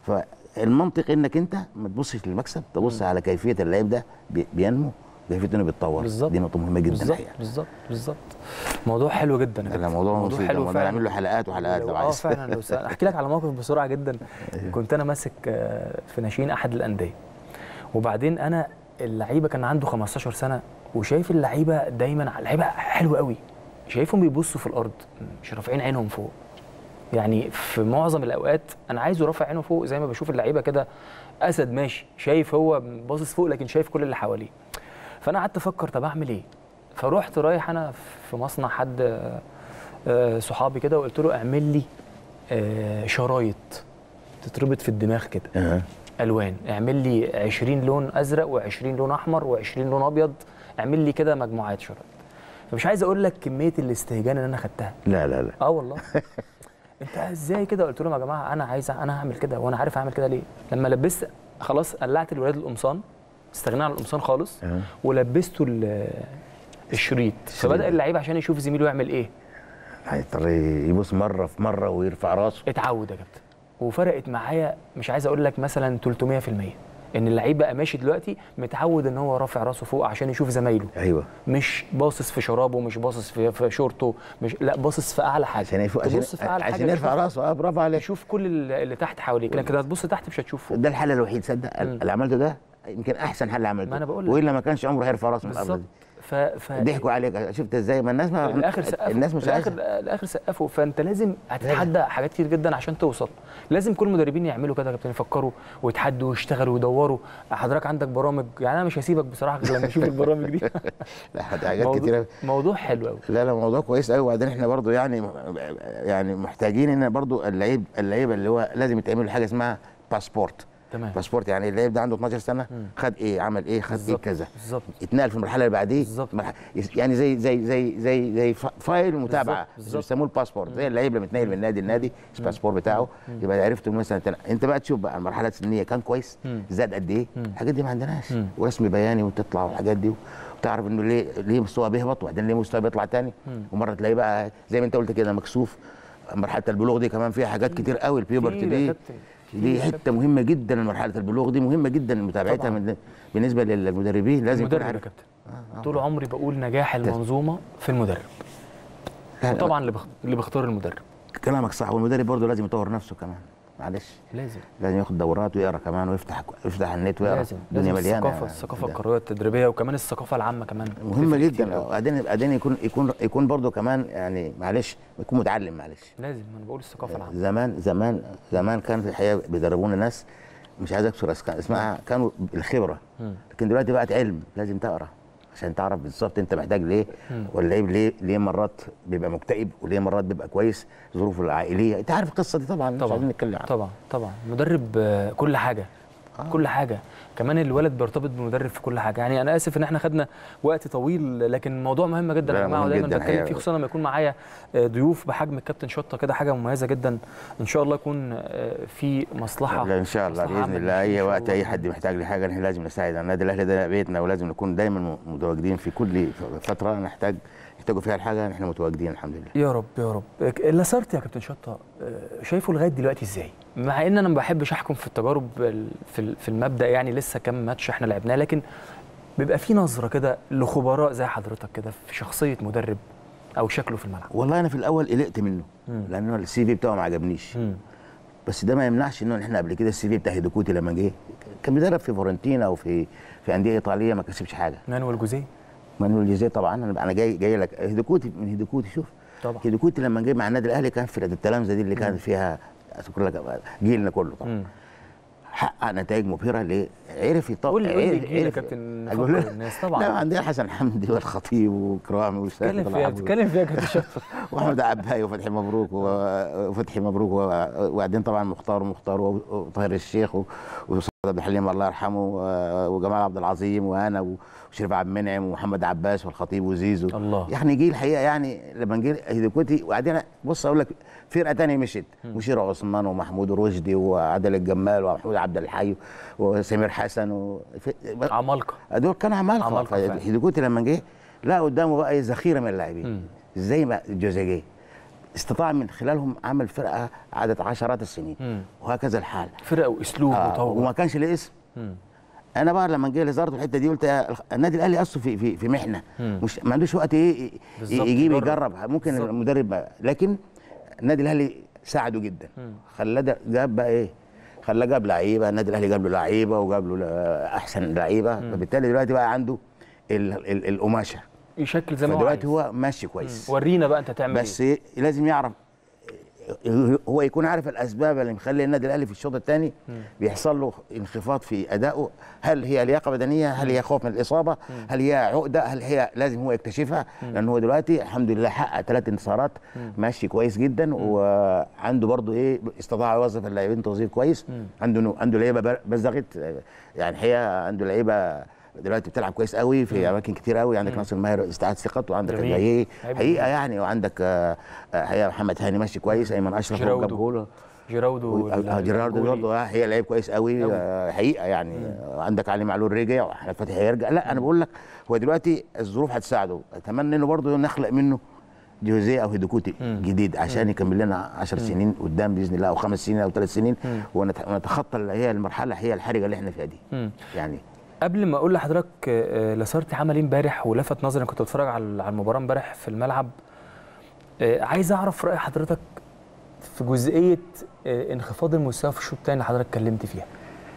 فالمنطق انك انت ما تبصش للمكسب تبص على كيفيه اللعيب ده بي- بينمو كيفيه انه بيتطور بالظبط. دي نقطه مهمه جدا بالظبط الحقيقه بالظبط بالظبط موضوع حلو جدا يا لا كابتن. موضوع مفيد حلو ده فعلا نعمل له حلقات وحلقات لو اه عايز فعلا لو سأل. احكي لك على موقف بسرعه جدا كنت انا ماسك آه، في ناشئين احد الانديه وبعدين انا اللعيبه كان عنده 15 سنه وشايف اللعيبه دايما لعيبه حلوه قوي شايفهم بيبصوا في الارض مش رافعين عينهم فوق يعني في معظم الاوقات انا عايزه رافع عينه فوق زي ما بشوف اللعيبه كده اسد ماشي شايف هو باصص فوق لكن شايف كل اللي حواليه فانا قعدت افكر طب اعمل ايه فروحت رايح انا في مصنع حد آه، آه، صحابي كده وقلت له اعمل لي آه، شرايط تتربط في الدماغ كده أه. الوان اعمل لي 20 لون ازرق و20 لون احمر و20 لون ابيض اعمل لي كده مجموعات شرايط فمش عايز اقول لك كميه الاستهجان اللي انا خدتها لا لا لا اه والله انت ازاي كده قلت لهم يا جماعه انا عايز انا هعمل كده وانا عارف اعمل كده ليه لما لبست خلاص قلعت الولاد القمصان استغنى عن القمصان خالص أه. ولبسته ال- الشريط فبدا اللعيب عشان يشوف زميله يعمل ايه هيضطر يبص مره في مره ويرفع راسه اتعود يا كابتن وفرقت معايا مش عايز اقول لك مثلا 300% ان اللعيب بقى ماشي دلوقتي متعود ان هو رافع راسه فوق عشان يشوف زمايله ايوه مش باصص في شرابه مش باصص في, في شورته مش لا باصص في اعلى حاجه عشان يفوق عشان, تبص في اعلى حاجه عشان يرفع تشوف- راسه اه برافو عليك تشوف كل اللي اللي تحت حواليك لكن هتبص تحت مش هتشوف فوق ده الحل الوحيد صدق مم. اللي عملته ده يمكن احسن حل عملته ما أنا بقول لك. والا ما كانش عمره هيرفع راسه من الارض بالظبط دي ف ف ضحكوا عليك شفت ازاي ما الناس ما الاخر سقفوا الناس مش الاخر عايزه الاخر سقفوا فانت لازم هتتحدى حاجات كتير جدا عشان توصل لازم كل المدربين يعملوا كده يا كابتن يفكروا ويتحدوا ويشتغلوا ويدوروا حضرتك عندك برامج يعني انا مش هسيبك بصراحه غير لما اشوف البرامج دي لا حد- حاجات موضوع, كتيره موضوع حلو قوي لا لا موضوع كويس قوي وبعدين احنا برضو يعني يعني محتاجين ان برضو اللعيب اللعيبه اللي هو لازم يتعمل له حاجه اسمها باسبورت تمام باسبورت يعني اللعيب ده عنده 12 سنه خد ايه عمل ايه خد ايه بالظبط، كذا بالظبط اتنقل في المرحله اللي بعديه بالظبط. مرح- يعني زي زي زي زي زي ف- فايل متابعه بالظبط. بيسموه الباسبورت زي اللعيب لما يتنقل من نادي لنادي الباسبور بتاعه يبقى عرفت إنه مثلا انت- انت بقى تشوف بقى المرحله السنيه كان كويس مم. زاد قد ايه مم. الحاجات دي ما عندناش مم. ورسم بياني وتطلع والحاجات دي وتعرف انه ليه ليه مستوى بيهبط وبعدين ليه مستوى بيطلع تاني مم. ومره تلاقيه بقى زي ما انت قلت كده مكسوف مرحله البلوغ دي كمان فيها حاجات كتير قوي البيوبرتي كتير يا دي كابتن، كتير دي يا حته مهمه جدا مرحله البلوغ دي مهمه جدا متابعتها طبعاً. من بالنسبه للمدربين لازم يكون المدرب يا عارف كابتن طول عمري بقول نجاح المنظومه في المدرب لا، لا، طبعا اللي بخ- اللي بيختار المدرب كلامك صح والمدرب برضه لازم يطور نفسه كمان معلش لازم لازم ياخد دورات ويقرا كمان ويفتح يفتح النت ويقرا لازم الدنيا لازم مليانه الثقافه الثقافه ده. القاريه التدريبيه وكمان الثقافه العامه كمان مهمه بتفرق كتير جدا أوي. وبعدين بعدين يكون يكون يكون برضه كمان يعني معلش يكون متعلم معلش لازم انا بقول الثقافه العامه زمان زمان زمان كان في الحقيقه بيدربونا ناس مش عايز اكثر أسك- اسمها كانوا الخبره مم. لكن دلوقتي بقت علم لازم تقرا عشان تعرف بالظبط انت محتاج ليه واللعيب ليه ليه مرات بيبقى مكتئب وليه مرات بيبقى كويس ظروفه العائليه انت عارف القصه دي طبعا مش طبعا عايزين نتكلم عنها طبعا طبعا مدرب آه، كل حاجه آه. كل حاجه كمان الولد بيرتبط بمدرب في كل حاجه يعني انا اسف ان احنا خدنا وقت طويل لكن الموضوع مهم جدا لا، يا جماعه مهم ودايما جدا بتكلم حقيقة. فيه خصوصا لما يكون معايا آه، ضيوف بحجم الكابتن شطه كده حاجه مميزه جدا ان شاء الله يكون آه، في مصلحه لا ان شاء الله مصلحة باذن عامة الله إن اي شاء وقت الله. اي حد محتاج لحاجه احنا لازم نساعد النادي الاهلي ده بيتنا ولازم نكون دايما متواجدين في كل فتره نحتاج يحتاجوا فيها الحاجه احنا متواجدين الحمد لله يا رب يا رب لاسارت يا كابتن شطه آه، شايفه لغايه دلوقتي ازاي مع ان انا ما بحبش احكم في التجارب ال- في ال- في المبدا يعني لسه كام ماتش احنا لعبناه لكن بيبقى في نظره كده لخبراء زي حضرتك كده في شخصيه مدرب او شكله في الملعب والله انا في الاول قلقت منه مم. لانه السي في بتاعه ما عجبنيش مم. بس ده ما يمنعش انه احنا قبل كده السي في بتاع هيدوكوتي لما جه كان بيدرب في فورنتينا وفي في انديه ايطاليه ما كسبش حاجه مانويل جوزيه مانويل جوزيه طبعا انا انا جاي جاي لك هيدوكوتي من هيدوكوتي شوف طبعا هيدوكوتي لما جه مع النادي الاهلي كان فرقه التلامذه دي اللي كانت فيها اذكر لك جيلنا كله طبعا مم. حقق نتائج مبهره ليه؟ عرف يطبق قول لي قول لي الجيل يا كابتن أقول نفكر لك- الناس لا طبعا عندنا حسن حمدي والخطيب وكرامي وسيد اتكلم فيها اتكلم فيها يا كابتن شطه واحمد عباي وفتحي مبروك و- وفتحي مبروك و- وبعدين طبعا مختار ومختار وطاهر الشيخ و- واستاذ عبد الحليم الله يرحمه و- وجمال عبد العظيم وانا وشريف عبد المنعم ومحمد عباس والخطيب وزيزو الله. يعني جيل الحقيقه يعني لما جه هيدوكوتي وبعدين بص اقول لك فرقه ثانيه مشت مشير عثمان ومحمود رشدي وعادل الجمال ومحمود عبد الحي وسمير حسن و... عمالقه دول كانوا عمالقه عمالقة فعلا. هيدوكوتي لما جه لا قدامه بقى ذخيره من اللاعبين زي ما جوزيه استطاع من خلالهم عمل فرقه عدد عشرات السنين مم. وهكذا الحال فرقه واسلوب آه وطور وما كانش له اسم مم. انا بقى لما جه لزارت الحته دي قلت يا الخ- النادي الاهلي اصله في في في محنه مم. مش ما عندوش وقت ايه بالظبط، يجيب يجرب. يجرب ممكن بالظبط. المدرب بقى. لكن النادي الاهلي ساعده جدا خلاه ده- جاب بقى ايه خلاه جاب لعيبه النادي الاهلي جاب له لعيبه وجاب له ل- احسن لعيبه فبالتالي دلوقتي بقى عنده ال- ال- القماشه يشكل زي ما هو فدلوقتي عايز. هو ماشي كويس ورينا بقى انت تعمل بس ايه إيه لازم يعرف هو يكون عارف الاسباب اللي مخلي النادي الاهلي في الشوط الثاني بيحصل له انخفاض في ادائه هل هي لياقه بدنيه هل هي خوف من الاصابه هل هي عقده هل هي لازم هو يكتشفها لان هو دلوقتي الحمد لله حقق ثلاث انتصارات ماشي كويس جدا وعنده برضه ايه استطاع يوظف اللاعبين توظيف كويس عنده عنده لعيبه بزغت يعني الحقيقه عنده لعيبه دلوقتي بتلعب كويس قوي في اماكن كتير قوي عندك ناصر ماهر استعاد ثقته وعندك جميل. جاي لعيب حقيقه يعني وعندك آه، آه، حقيقه محمد هاني ماشي كويس ايمن اشرف هو جاب جيراودو. جول جيراودو آه، جيراردو الجولي. برضه آه، هي لعيب كويس قوي أوي. آه، حقيقه يعني آه، عندك علي معلول رجع واحمد فتحي هيرجع لا انا بقول لك هو دلوقتي الظروف هتساعده اتمنى انه برضه نخلق منه جوزيه او هيدوكوتي جديد عشان يكمل لنا 10 سنين قدام باذن الله او خمس سنين او ثلاث سنين ونت- ونتخطى اللي هي المرحله هي الحرجه اللي احنا فيها دي مم. يعني قبل ما اقول لحضرتك آه، لاسارتي عمل ايه امبارح ولفت نظري انا كنت بتفرج على على المباراه امبارح في الملعب آه، عايز اعرف راي حضرتك في جزئيه آه، انخفاض المستوى في الشوط الثاني اللي حضرتك اتكلمت فيها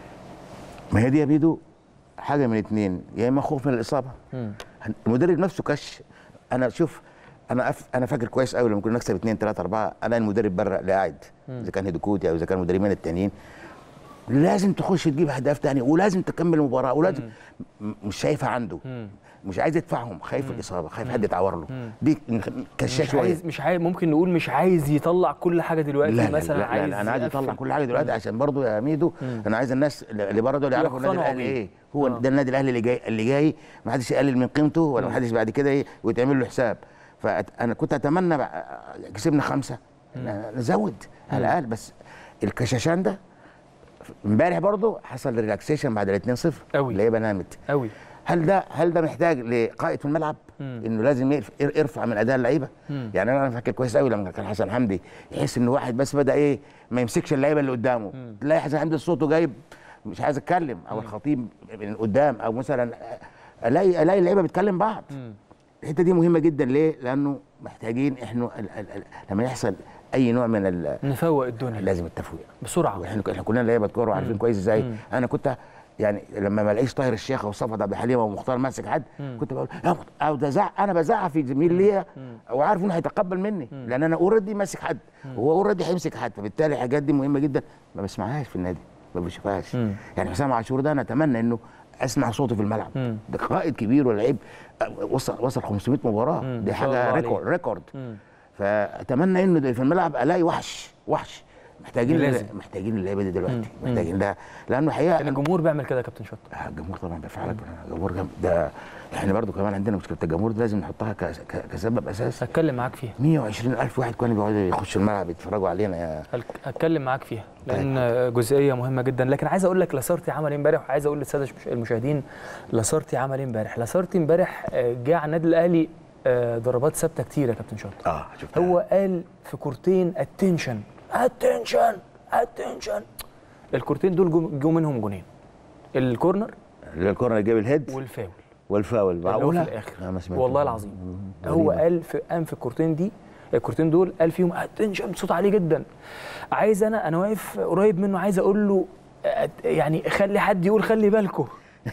ما هي دي يا بيدو حاجه من اتنين يا اما خوف من الاصابه مم. المدرب نفسه كش انا شوف انا أف... انا فاكر كويس قوي لما كنا نكسب 2 3 4 انا المدرب بره اللي قاعد اذا كان هيدوكوتي او اذا كان المدربين التانيين لازم تخش تجيب اهداف تاني ولازم تكمل المباراه ولازم م- مش شايفها عنده مم. مش عايز يدفعهم خايف الاصابه خايف حد يتعور له دي كشاش مش شويه عايز مش عايز ممكن نقول مش عايز يطلع كل حاجه دلوقتي لا لا, مثلا لا, عايز لا, لا انا عايز اطلع يقفل. كل حاجه دلوقتي عشان برضو يا ميدو انا عايز الناس اللي بره دول يعرفوا النادي يقتنعوا الاهلي بيه. ايه هو آه. ده النادي الاهلي اللي جاي اللي جاي ما حدش يقلل من قيمته ولا ما حدش بعد كده ايه ويتعمل له حساب فانا كنت اتمنى بقى كسبنا خمسه نزود على الاقل بس الكشاشان ده امبارح برضو حصل ريلاكسيشن بعد ال 2-0 أوي. اللعيبه نامت قوي هل ده هل ده محتاج لقائد في الملعب انه لازم يرف- يرفع من اداء اللعيبه يعني انا فاكر كويس قوي لما كان حسن حمدي يحس ان واحد بس بدا ايه ما يمسكش اللعيبه اللي قدامه تلاقي حسن حمدي صوته جايب مش عايز اتكلم او الخطيب من قدام او مثلا الاقي الاقي اللعيبه بتكلم بعض الحته دي مهمه جدا ليه لانه محتاجين احنا ال- ال- ال- لما يحصل اي نوع من ال- نفوق الدنيا لازم التفويق بسرعه واحنا احنا كلنا لعيبه كوره وعارفين كويس ازاي انا كنت يعني لما ما الاقيش طاهر الشيخ او صفد عبد الحليم او مختار ماسك حد كنت بقول يا مخت- او ده زع انا بزعق في زميل ليا وعارف انه هيتقبل مني لان انا اوريدي ماسك حد وهو اوريدي هيمسك حد فبالتالي الحاجات دي مهمه جدا ما بسمعهاش في النادي ما بشوفهاش يعني حسام عاشور ده انا اتمنى انه اسمع صوته في الملعب مم. ده قائد كبير ولعيب وصل وصل 500 مباراه مم. دي ما شاء الله حاجه عليه. ريكورد ريكورد مم. فاتمنى انه ده في الملعب الاقي وحش وحش محتاجين لازم. محتاجين اللعيبه دي دلوقتي مم. محتاجين ده لانه حقيقه كان الجمهور بيعمل كده يا كابتن شطه آه، الجمهور طبعا بيفعل الجمهور جم- ده احنا برضو كمان عندنا مشكله الجمهور دي لازم نحطها ك- ك- كسبب اساسي هتكلم معاك فيها 120 الف واحد كانوا بيقعدوا يخشوا الملعب يتفرجوا علينا يا هل- هتكلم معاك فيها لان جزئيه مهمه جدا لكن عايز اقول لك لاسارتي عمل ايه امبارح وعايز اقول للساده المش- المشاهدين لاسارتي عمل ايه امبارح لاسارتي امبارح آه، جه على النادي الاهلي آه، ضربات ثابته كتير يا كابتن شطه اه شفت هو قال في كورتين اتنشن اتنشن اتنشن الكورتين دول جو- جو منهم جونين الكورنر الكورنر اللي جاب الهيد والفاول والفاول اللي هو في معقوله الاخر آه، ما سمعت. والله العظيم مم. هو غريبة. قال في قام في الكورتين دي الكورتين دول قال فيهم اتنشن بصوت عالي جدا عايز انا انا واقف قريب منه عايز اقول له أت- يعني خلي حد يقول خلي بالكم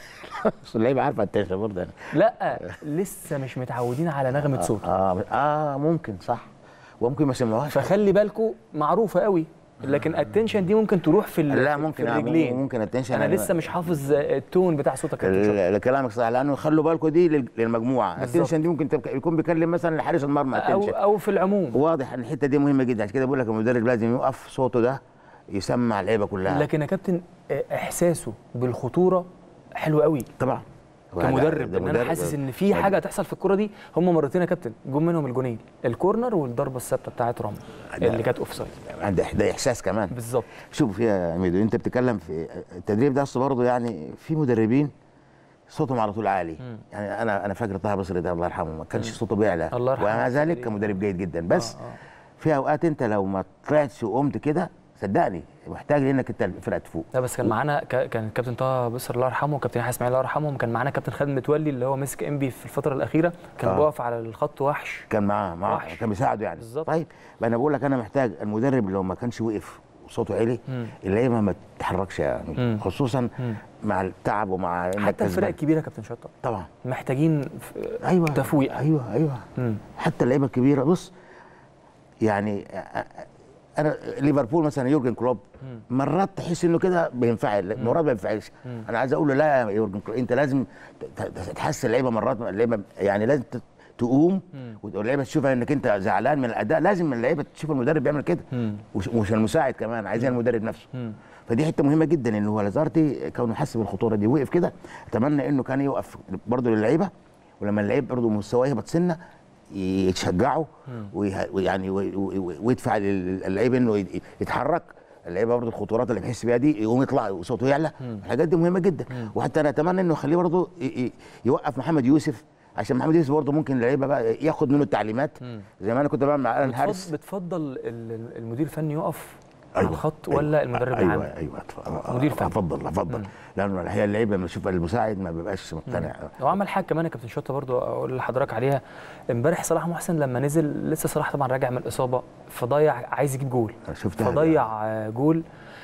بس اللعيبه عارفه التنشن برضه يعني. لا لسه مش متعودين على نغمه صوت اه اه ممكن صح وممكن ما سمعوهاش فخلي بالكم معروفه قوي لكن التنشن دي ممكن تروح في ال- لا في ممكن آه، الرجلين ممكن التنشن انا يعني- لسه مش حافظ التون بتاع صوتك يا كابتن شطة. ال- كلامك صح لانه خلوا بالكم دي لل- للمجموعه بالظبط. التنشن دي ممكن تبقى- يكون بيكلم مثلا لحارس المرمى او التنشن او في العموم واضح ان الحته دي مهمه جدا عشان كده بقول لك المدرب لازم يوقف صوته ده يسمع اللعيبه كلها لكن يا كابتن آه، احساسه بالخطوره حلو قوي طبعا كمدرب ده ان انا حاسس ان في حاجه هتحصل في الكوره دي هم مرتين يا كابتن جم منهم الجونين الكورنر والضربه الثابته بتاعت رامي اللي كانت اوف سايد عنده ده احساس كمان بالظبط شوف يا ميدو انت بتتكلم في التدريب ده اصل برضه يعني في مدربين صوتهم على طول عالي يعني انا انا فاكر طه بصري ده الله يرحمه ما كانش صوته بيعلى الله يرحمه. ومع ذلك كان مدرب جيد جدا بس آه، آه. في اوقات انت لو ما طلعتش وقمت كده صدقني محتاج لانك انت الفرقه تفوق لا بس كان معانا ك- كان الكابتن طه بصر الله يرحمه وكابتن يحيى اسماعيل الله يرحمه كان معانا كابتن خالد متولي اللي هو مسك انبي في الفتره الاخيره كان آه. بيقف على الخط وحش كان معاه معاه وحش. كان بيساعده يعني بالظبط. طيب ما انا بقول لك انا محتاج المدرب لو ما كانش وقف وصوته عالي مم. اللعيبه ما تتحركش مم. يعني خصوصا مم. مع التعب ومع انك حتى الفرق كسبان. الكبيره يا كابتن شطه طبعا محتاجين في- ايوه تفويق ايوه ايوه مم. حتى اللعيبه الكبيره بص يعني أ- أ- انا ليفربول مثلا يورجن كلوب مرات تحس انه كده بينفعل مرات ما بينفعلش انا عايز اقول له لا يا يورجن كلوب انت لازم ت- ت- تحس اللعيبه مرات اللعيبه يعني لازم ت- تقوم واللعيبه تشوفها انك انت زعلان من الاداء لازم اللعيبه تشوف المدرب بيعمل كده مم. وش- ومش المساعد كمان عايزين المدرب نفسه مم. فدي حته مهمه جدا ان هو لازارتي كونه حس بالخطوره دي وقف كده اتمنى انه كان يوقف برضه للعيبه ولما اللعيب برضه مستواه يهبط سنه يتشجعوا ويه- ويعني وي- وي- ويدفع لل- اللعيب انه يت- يتحرك اللعيبه برضه الخطورات اللي بيحس بيها دي يقوم يطلع وصوته يعلى الحاجات دي مهمه جدا وحتى انا اتمنى انه يخليه برضه ي- ي- يوقف محمد يوسف عشان محمد يوسف برضه ممكن اللعيبه بقى ياخد منه التعليمات زي ما انا كنت بعمل مع الان بتفضل, حارس بتفضل ال- المدير الفني يقف على أيوة، الخط أيوة، ولا المدرب ايوه العام ايوه أتف- مدير فني. افضل افضل لانه الحقيقه اللعيبه لما يشوف المساعد ما بيبقاش مقتنع هو عمل حاجه كمان يا كابتن شطه برضو اقول لحضرتك عليها امبارح صلاح محسن لما نزل لسه صلاح طبعا راجع من الاصابه فضيع عايز يجيب جول أنا شفتها فضيع آه، جول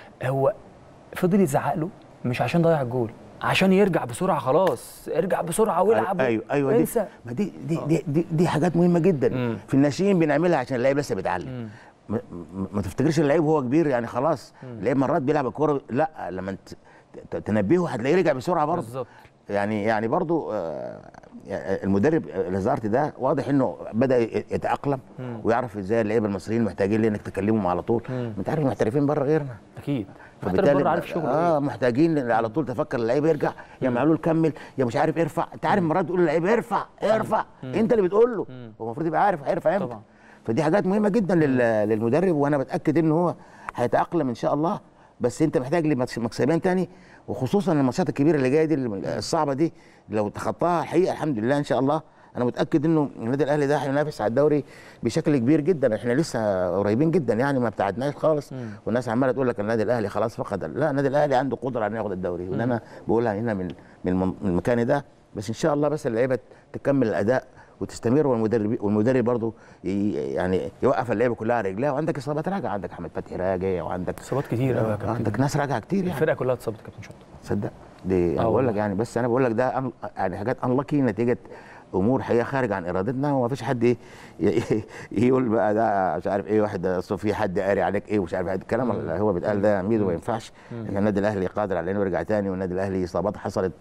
هو فضل يزعق له مش عشان ضيع الجول عشان يرجع بسرعه خلاص ارجع بسرعه والعب ايوه ايوه دي انسى ما دي دي دي, دي, دي حاجات مهمه جدا مم. في الناشئين بنعملها عشان اللعيب لسه بيتعلم ما, ما- ما تفتكرش اللعيب وهو كبير يعني خلاص اللعيب مرات بيلعب الكوره لا لما انت ت- تنبهه هتلاقيه رجع بسرعه برضه بالظبط يعني يعني برضو آه، يعني المدرب لازارتي ده واضح انه بدا ي- يتاقلم ويعرف ازاي اللعيبه المصريين محتاجين لانك تكلمهم على طول انت عارف المحترفين بره غيرنا اكيد محترف فبالتالي بره عارف شغله اه إيه. محتاجين على طول تفكر اللعيب يرجع يا معلول كمل يا مش عارف ارفع انت عارف مرات تقول للعيب ارفع ارفع انت اللي بتقول له هو المفروض يبقى عارف هيرفع امتى طبعا. فدي حاجات مهمه جدا لل- للمدرب وانا بتاكد ان هو هيتاقلم ان شاء الله بس انت محتاج لمكسبين تاني وخصوصا الماتشات الكبيره اللي جايه دي اللي- الصعبه دي لو تخطاها الحقيقه الحمد لله ان شاء الله انا متاكد انه النادي الاهلي ده هينافس على الدوري بشكل كبير جدا احنا لسه قريبين جدا يعني ما ابتعدناش خالص والناس عماله تقول لك النادي الاهلي خلاص فقد لا النادي الاهلي عنده قدره انه ياخد الدوري وان انا بقولها هنا من من المن- من مكاني ده بس ان شاء الله بس اللعيبه تكمل الاداء وتستمر والمدرب والمدرب برضه ي- يعني يوقف اللعيبه كلها على رجلها وعندك اصابات راجعه عندك احمد فتحي راجع وعندك اصابات كتير قوي يا كابتن عندك ناس راجعه كتير يعني الفرقه كلها اتصابت يا كابتن شطه تصدق دي انا آه بقول لك والله. يعني بس انا بقول لك ده أن- يعني حاجات انلكي نتيجه امور حقيقه خارج عن ارادتنا وما فيش حد ي- ي- يقول بقى ده مش عارف ايه واحد اصل في حد قاري عليك ايه ومش عارف إيه. الكلام اللي هو بيتقال ده ميدو ما ينفعش ان النادي الاهلي قادر على انه يرجع تاني والنادي الاهلي اصابات حصلت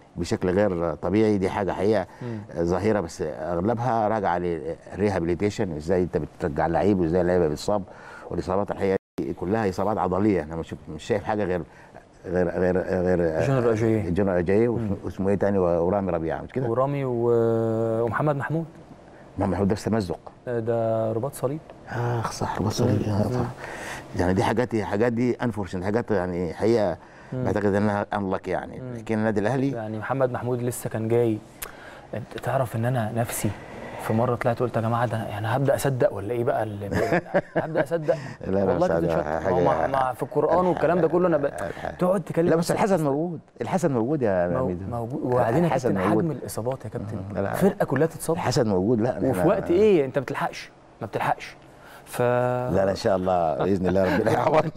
بشكل غير طبيعي دي حاجه حقيقه ظاهره بس اغلبها راجعه للريهابيليتيشن ازاي انت بترجع اللعيب وازاي اللعيبه بتصاب والاصابات الحقيقه دي كلها اصابات عضليه انا مش مش شايف حاجه غير غير غير غير جنرال أجاييه. جنرال اجاييه واسمه ايه تاني ورامي ربيعه مش كده؟ ورامي و- ومحمد محمود محمد محمود ده تمزق ده رباط صليب اخ صح بصري يعني دي حاجات حاجات دي انفورشن حاجات يعني حقيقه بعتقد انها انلك يعني لكن النادي الاهلي يعني محمد محمود لسه كان جاي انت تعرف ان انا نفسي في مره طلعت قلت يا جماعه ده يعني هبدا اصدق ولا ايه بقى اللي هبدا اصدق لا، لا، والله بس كده هذا شك حاجة- مع, مع في القران والكلام ده كله انا ب... تقعد تكلم لا بس نفسك الحسن موجود الحسن موجود يا مو- ميدو موجود وبعدين يا الحسن كابتن موجود حجم الاصابات يا كابتن لا، لا. الفرقه كلها تتصاب الحسن موجود لا وفي أنا- وقت ايه انت ما بتلحقش ما بتلحقش ف لا لا ان شاء الله باذن الله ربنا يعوضنا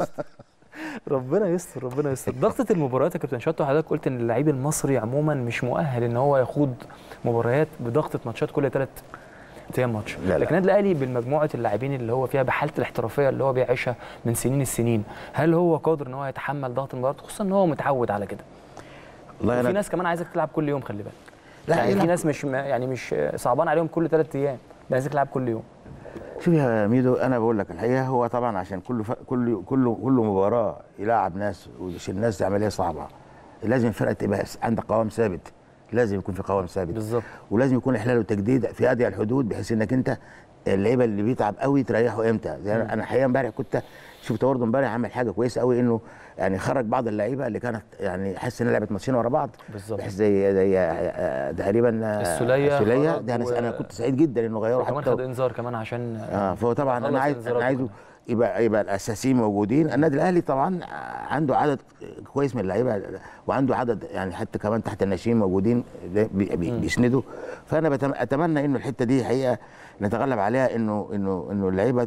ربنا يستر ربنا يستر ضغطة المباريات يا كابتن شطه حضرتك قلت ان اللعيب المصري عموما مش مؤهل ان هو يخوض مباريات بضغطة ماتشات كل ثلاث ايام ماتش لا. لكن النادي الاهلي بالمجموعه اللاعبين اللي هو فيها بحاله الاحترافيه اللي هو بيعيشها من سنين السنين هل هو قادر ان هو يتحمل ضغط المباريات خصوصا ان هو متعود على كده والله وفي انا ناس كمان عايزك تلعب كل يوم خلي بالك لا، يعني في يلعب. ناس مش يعني مش صعبان عليهم كل ثلاث ايام ده عايزك تلعب كل يوم شوف يا ميدو انا بقول لك الحقيقه هو طبعا عشان كل ف... كل كل كل مباراه يلاعب ناس ويشيل ناس دي عمليه صعبه لازم الفرقه تبقى عندها قوام ثابت لازم يكون في قوام ثابت بالظبط ولازم يكون احلال وتجديد في اضيق الحدود بحيث انك انت اللعيبه اللي بيتعب قوي تريحه امتى زي أنا- انا حقيقه امبارح كنت شفت برضه امبارح عمل حاجه كويسه قوي انه يعني خرج بعض اللعيبه اللي كانت يعني حاسس انها لعبت ماتشين ورا بعض بالظبط. بحيث زي زي آه، تقريبا آه، السولية السوليه خرج ده انا و- انا كنت سعيد جدا انه غيره وكمان حتى خد انذار كمان عشان اه فهو طبعا خلص انا عايز انذارات انا عايزه كمان. يبقى يبقى الاساسيين موجودين النادي الاهلي طبعا عنده عدد كويس من اللعيبه وعنده عدد يعني حتى كمان تحت الناشئين موجودين بي- بي- بيسندوا فانا بتم- اتمنى انه الحته دي حقيقه نتغلب عليها انه انه انه اللعيبه ت-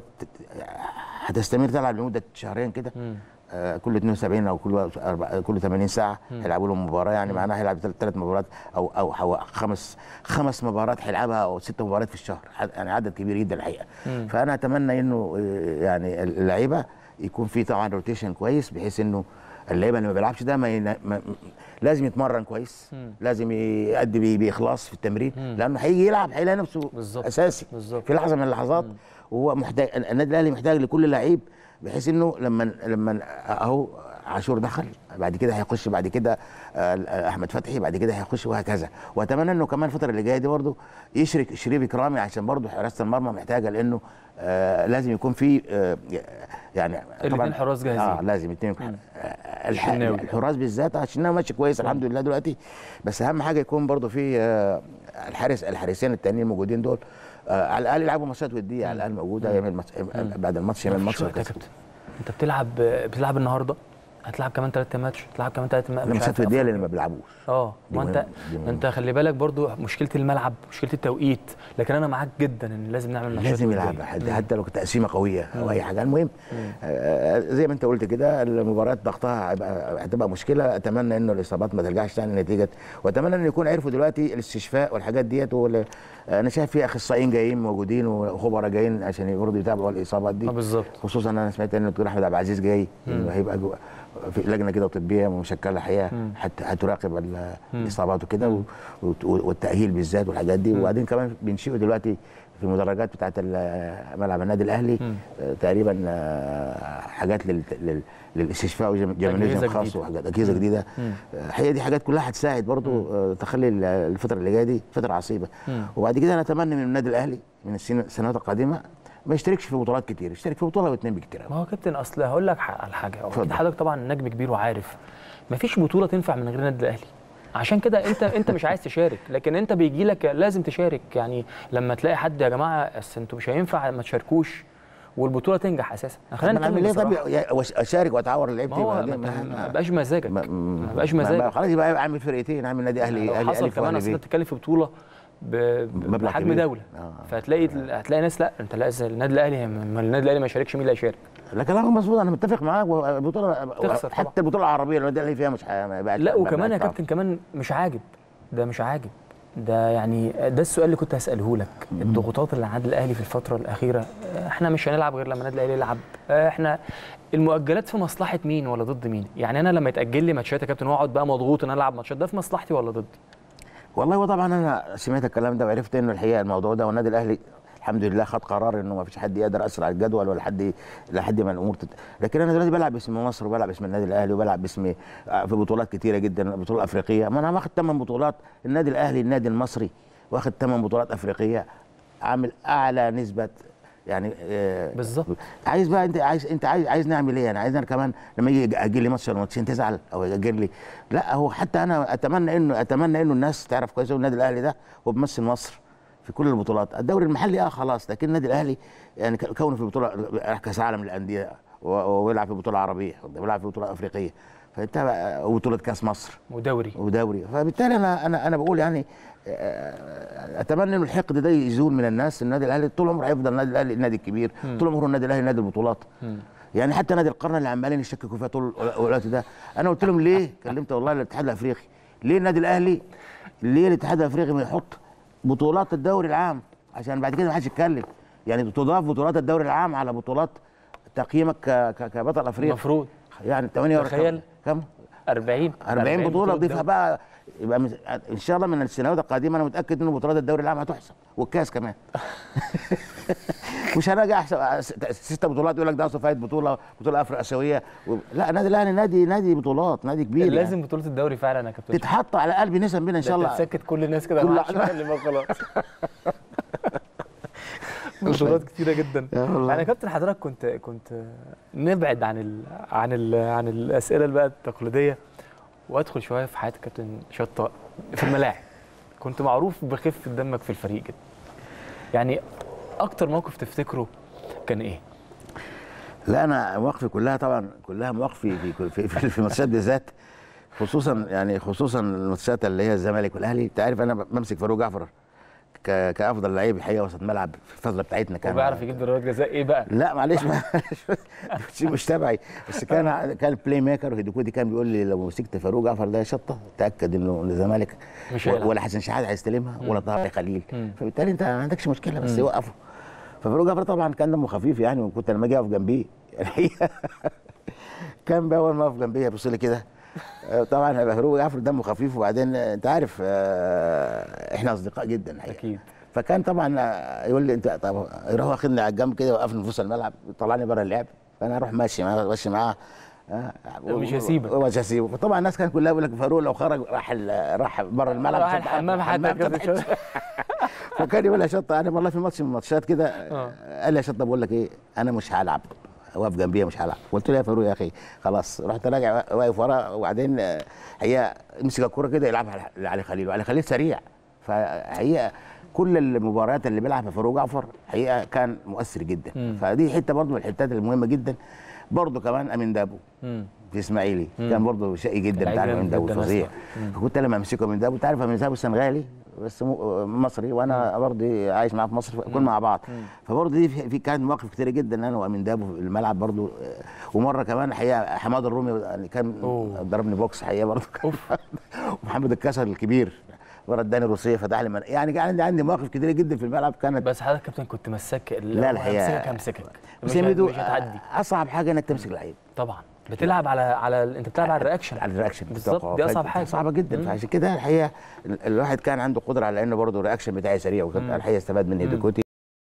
هتستمر تلعب لمده شهرين كده مم. آه، كل 72 او كل أربع- كل 80 ساعه هيلعبوا لهم مباراه يعني معناها هيلعب ثلاث مباريات او او أو خمس خمس مباريات هيلعبها او ست مباريات في الشهر ح- يعني عدد كبير جدا الحقيقه فانا اتمنى انه آه، يعني اللعيبه يكون في طبعا روتيشن كويس بحيث انه اللعيبه اللي ما بيلعبش ده ما, ينا- ما لازم يتمرن كويس لازم يأدي بي- باخلاص في التمرين لانه هيجي يلعب هيلاقي نفسه بالظبط. اساسي بالظبط. في لحظه من اللحظات وهو محتاج النادي الاهلي محتاج لكل لعيب بحيث انه لما لما اهو عاشور دخل بعد كده هيخش بعد كده آه، احمد فتحي بعد كده هيخش وهكذا واتمنى انه كمان الفتره اللي جايه دي برضه يشرك شريف اكرامي عشان برضه حراسه المرمى محتاجه لانه آه لازم يكون في آه يعني الاتنين حراس جاهزين. اه لازم الاثنين الح... الشناوي. الحراس بالذات الشناوي ماشي كويس الحمد لله دلوقتي بس اهم حاجه يكون برضه في آه الحارس الحارسين التانيين الموجودين دول آه على الاقل يلعبوا ماتشات وديه على الاقل موجوده يعمل ماتش بعد الماتش يعمل مفيش ماتش وقت يا وكذا. كابتن انت بتلعب بتلعب النهارده هتلعب كمان ثلاث ماتش هتلعب كمان ثلاث ماتش لا ماتشات وديه اللي ما بيلعبوش اه دي ما انت مهمة، دي مهمة. انت خلي بالك برضو مشكله الملعب مشكله التوقيت لكن انا معاك جدا ان لازم نعمل ماتشات لازم ودية. يلعب حتى, حتى لو تقسيمه قويه او اي حاجه المهم آه زي ما انت قلت كده المباريات ضغطها هيبقى هتبقى مشكله اتمنى انه الاصابات ما ترجعش تاني نتيجه واتمنى ان يكون عرفوا دلوقتي الاستشفاء والحاجات ديت وال- انا شايف في اخصائيين جايين موجودين وخبراء جايين عشان برضه يتابعوا الاصابات دي اه بالظبط خصوصا انا سمعت ان الدكتور احمد عبد العزيز جاي إنه هيبقى جو في لجنه كده طبيه مشكله الحقيقه حت هتراقب ال- الاصابات وكده و- وت- والتاهيل بالذات والحاجات دي وبعدين كمان بينشئوا دلوقتي في المدرجات بتاعه ال- ملعب النادي الاهلي آه، تقريبا آه، حاجات لل- لل- للاستشفاء أجهزة وجيمنازيوم خاص جديدة. وحاجات اجهزه جديده آه، الحقيقه دي حاجات كلها هتساعد برضو آه، تخلي ال- الفتره اللي جايه دي فتره عصيبه وبعد كده انا اتمنى من النادي الاهلي من السن- السنوات القادمه ما يشتركش في بطولات كتير يشترك في بطوله واثنين بالكتير أوي. ما هو كابتن اصل هقول لك ح- على حاجه هو اكيد اتفضل. حضرتك طبعا نجم كبير وعارف مفيش بطوله تنفع من غير النادي الاهلي عشان كده انت انت مش عايز تشارك لكن انت بيجي لك لازم تشارك يعني لما تلاقي حد يا جماعه اصل انتوا مش هينفع ما تشاركوش والبطوله تنجح اساسا خلينا ما اعمل نتكلم ايه طب بصراحة. يا- وأش- اشارك واتعور اللعيب ما هو ما ما- ما بقاش مزاجك ما ما بقاش ما- مزاجك خلاص يبقى اعمل فرقتين اعمل نادي اهلي لو اهلي حصل الف كمان واهلي اصل انت بيه بتتكلم في بطوله ب- مبلغ بحجم كبير. دوله آه. فهتلاقي هتلاقي ناس لا انت لازم النادي الاهلي ما النادي الاهلي ما يشاركش مين اللي هيشارك لكن انا مظبوط انا متفق معاك البطوله تخسر طبعا. حتى البطوله العربيه اللي النادي الاهلي فيها مش ح- ما بقاش- لا ما وكمان يا بقاش كابتن كمان مش عاجب ده مش عاجب ده يعني ده السؤال اللي كنت هساله لك الضغوطات اللي على النادي الاهلي في الفتره الاخيره احنا مش هنلعب غير لما النادي الاهلي يلعب احنا المؤجلات في مصلحه مين ولا ضد مين يعني انا لما يتاجل لي ماتشات يا كابتن واقعد بقى مضغوط ان أنا العب ماتشات ده في مصلحتي ولا ضدي والله وطبعا انا سمعت الكلام ده وعرفت انه الحقيقه الموضوع ده والنادي الاهلي الحمد لله خد قرار انه ما فيش حد يقدر اسرع الجدول ولا حد لحد ما الامور تت... لكن انا دلوقتي بلعب باسم مصر وبلعب باسم النادي الاهلي وبلعب باسم في بطولات كتيره جدا بطوله افريقيه ما انا واخد ثمان بطولات النادي الاهلي النادي المصري واخد ثمان بطولات افريقيه عامل اعلى نسبه يعني آه، بالظبط. عايز بقى انت عايز انت عايز عايز نعمل ايه انا عايز انا كمان لما يجي اجي لي ماتش ولا ماتشين تزعل او اجي لي لا هو حتى انا اتمنى انه اتمنى انه الناس تعرف كويس أوي النادي الاهلي ده هو بيمثل مصر في كل البطولات الدوري المحلي اه خلاص لكن النادي الاهلي يعني ك- كونه في بطوله كاس عالم للانديه و- ويلعب في بطوله عربيه ويلعب في بطوله افريقيه فانت بقى- وبطوله كاس مصر ودوري ودوري فبالتالي انا انا انا بقول يعني آه، اتمنى ان الحقد ده يزول من الناس النادي الاهلي طول عمره هيفضل النادي الاهلي النادي الكبير طول عمره النادي الاهلي نادي البطولات يعني حتى نادي القرن اللي عمالين يشككوا فيها طول الوقت ده انا قلت لهم ليه كلمت والله الاتحاد الافريقي ليه النادي الاهلي ليه الاتحاد الافريقي ما يحط بطولات الدوري العام عشان بعد كده ما حدش يتكلم يعني تضاف بطولات الدوري العام على بطولات تقييمك ك- ك- كبطل افريقيا المفروض يعني 48 تخيل. كم 40 40 بطوله ضيفها دوري. بقى يبقى مس- ان شاء الله من السنوات القادمه انا متاكد ان بطولات الدوري العام هتحسب والكاس كمان مش هنجي احسن ست بطولات يقول لك ده صفايه بطوله بطوله افريقيا اسيويه و... لا النادي الاهلي نادي نادي بطولات نادي كبير لازم يعني. بطوله الدوري فعلا يا كابتن تتحط على قلبي نسب بينا ان شاء الله تسكت كل الناس كده كل- ما حدش يتكلم خلاص بطولات كتيره جدا يا والله. يعني يا كابتن حضرتك كنت كنت نبعد عن ال عن ال عن الاسئله اللي بقى التقليديه وادخل شويه في حياه كابتن شطاء في الملاعب كنت معروف بخفه دمك في الفريق جدا يعني اكتر موقف تفتكره كان ايه لا انا مواقفي كلها طبعا كلها مواقفي في في في, في الماتشات بالذات خصوصا يعني خصوصا الماتشات اللي هي الزمالك والاهلي انت عارف انا بمسك فاروق جعفر ك- كافضل لعيب الحقيقه وسط ملعب في الفتره بتاعتنا كان وبيعرف يجيب ضربات جزاء ايه بقى لا معلش معلش شيء مش تبعي بس كان كان بلاي ميكر وهيدوكودي كان بيقول لي لو مسكت فاروق جعفر ده شطه تاكد انه إن الزمالك مش و- هيلعب. ولا حسن شحات هيستلمها ولا طاهر خليل مم. فبالتالي انت ما عندكش مشكله بس يوقفه ففاروق جعفر طبعا كان دمه خفيف يعني وكنت لما اجي اقف جنبيه الحقيقه كان بقى اول ما اقف جنبيه يبص لي كده آه، طبعا هيبقى فاروق جعفر دمه خفيف وبعدين آه، انت عارف آه، احنا اصدقاء جدا الحقيقه اكيد فكان طبعا آه، يقول لي انت طب يروح واخدني على الجنب كده يوقفني في نص الملعب يطلعني بره اللعب فانا اروح ماشي معاه ماشي معاه آه، مش هسيبك. مش هسيبه فطبعا الناس كانت كلها بيقول لك فاروق لو خرج راح ال- راح بره الملعب راح شط- الحمام حتى الحمام كابتن شط- شطة. فكان يقول لي يا شطه انا والله في ماتش من الماتشات كده آه. قال لي يا شطه بقول لك ايه انا مش هلعب واقف جنبي مش هلعب قلت له يا فاروق يا اخي خلاص رحت راجع واقف ورا وبعدين آه، هي مسك الكوره كده يلعبها لعلي خليل وعلي خليل سريع فهي كل المباريات اللي بيلعبها فاروق جعفر حقيقه كان مؤثر جدا مم. فدي حته برضه من الحتات المهمه جدا برضه كمان امين دابو مم. في اسماعيلي كان برضه شقي جدا لعيب بتاع جامد امين دابو جدا فظيع أصلاً. فكنت لما امسكه من دابو تعرف امين دابو سنغالي بس مو- مصري وانا برضه عايش معاه في مصر كنا مع بعض فبرضه دي في في- كانت مواقف كتيره جدا انا وامين دابو في الملعب برضه ومره كمان الحقيقه حماد الرومي يعني كان أوه. ضربني بوكس حقيقه برضه اوف ومحمد الكسر الكبير مره اداني روسيه فتح لي من... يعني كان عندي عندي مواقف كتيره جدا في الملعب كانت بس حضرتك كابتن كنت مساك لا الحقيقه همسكك همسكك بس مش, يا هت- ميدو مش هتعدي اصعب حاجه انك تمسك لعيب طبعا بتلعب على على انت بتلعب على الرياكشن على الرياكشن بالظبط دي اصعب حاجه صعبه جدا فعشان كده الحقيقه ال- الواحد كان عنده قدره على انه برضه الرياكشن بتاعي سريع وكان الحقيقه استفاد من هيدوكوتي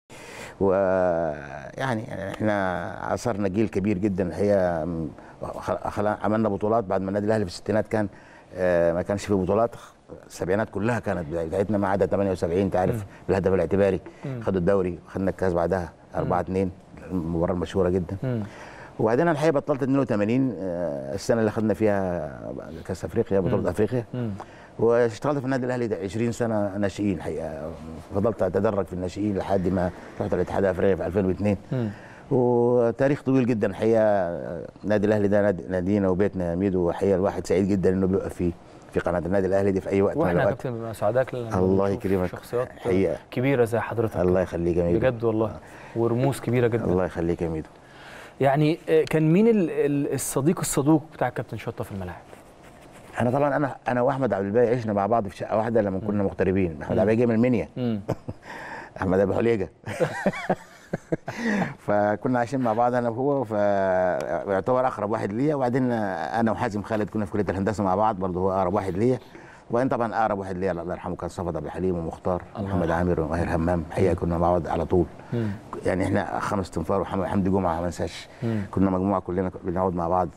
ويعني احنا عصرنا جيل كبير جدا الحقيقه م- خل- خل- عملنا بطولات بعد ما النادي الاهلي في الستينات كان آه، ما كانش فيه بطولات السبعينات كلها كانت بتاعتنا ما عدا 78 انت عارف بالهدف الاعتباري خدوا الدوري وخدنا الكاس بعدها 4 2 المباراه المشهوره جدا مم. وبعدين انا الحقيقه بطلت 82 آه، السنه اللي خدنا فيها كاس افريقيا بطوله افريقيا مم. واشتغلت في النادي الاهلي ده 20 سنه ناشئين الحقيقه فضلت اتدرج في الناشئين لحد ما رحت الاتحاد الافريقي في 2002 مم. وتاريخ طويل جدا الحقيقه النادي الاهلي ده نادي- نادينا وبيتنا يا ميدو الحقيقه الواحد سعيد جدا انه بيوقف فيه في قناه النادي الاهلي دي في اي وقت من واحنا يا الاوقات كابتن بنبقى سعداء لما الله بنشوف يكرمك. شخصيات حقيقة. كبيره زي حضرتك الله يخليك يا ميدو بجد والله ورموز كبيره جدا الله يخليك يا ميدو يعني آه، كان مين ال- ال- الصديق الصدوق بتاع كابتن شطه في الملاعب انا طبعا انا انا واحمد عبد الباقي عشنا مع بعض في شقه واحده لما كنا مغتربين احمد عبد الباقي جاي من المنيا مم. احمد ابو حليجه فكنا عايشين مع بعض انا وهو فيعتبر اقرب واحد ليا وبعدين انا وحازم خالد كنا في كليه الهندسه مع بعض برضه هو اقرب واحد ليا وبعدين طبعا اقرب واحد ليا الله يرحمه كان صفد عبد الحليم ومختار الله محمد عامر وماهر همام الحقيقه كنا مع بعض على طول مم. يعني احنا خمس تنفار وحمد حمدي جمعه ما انساش مم. كنا مجموعه كلنا بنقعد مع بعض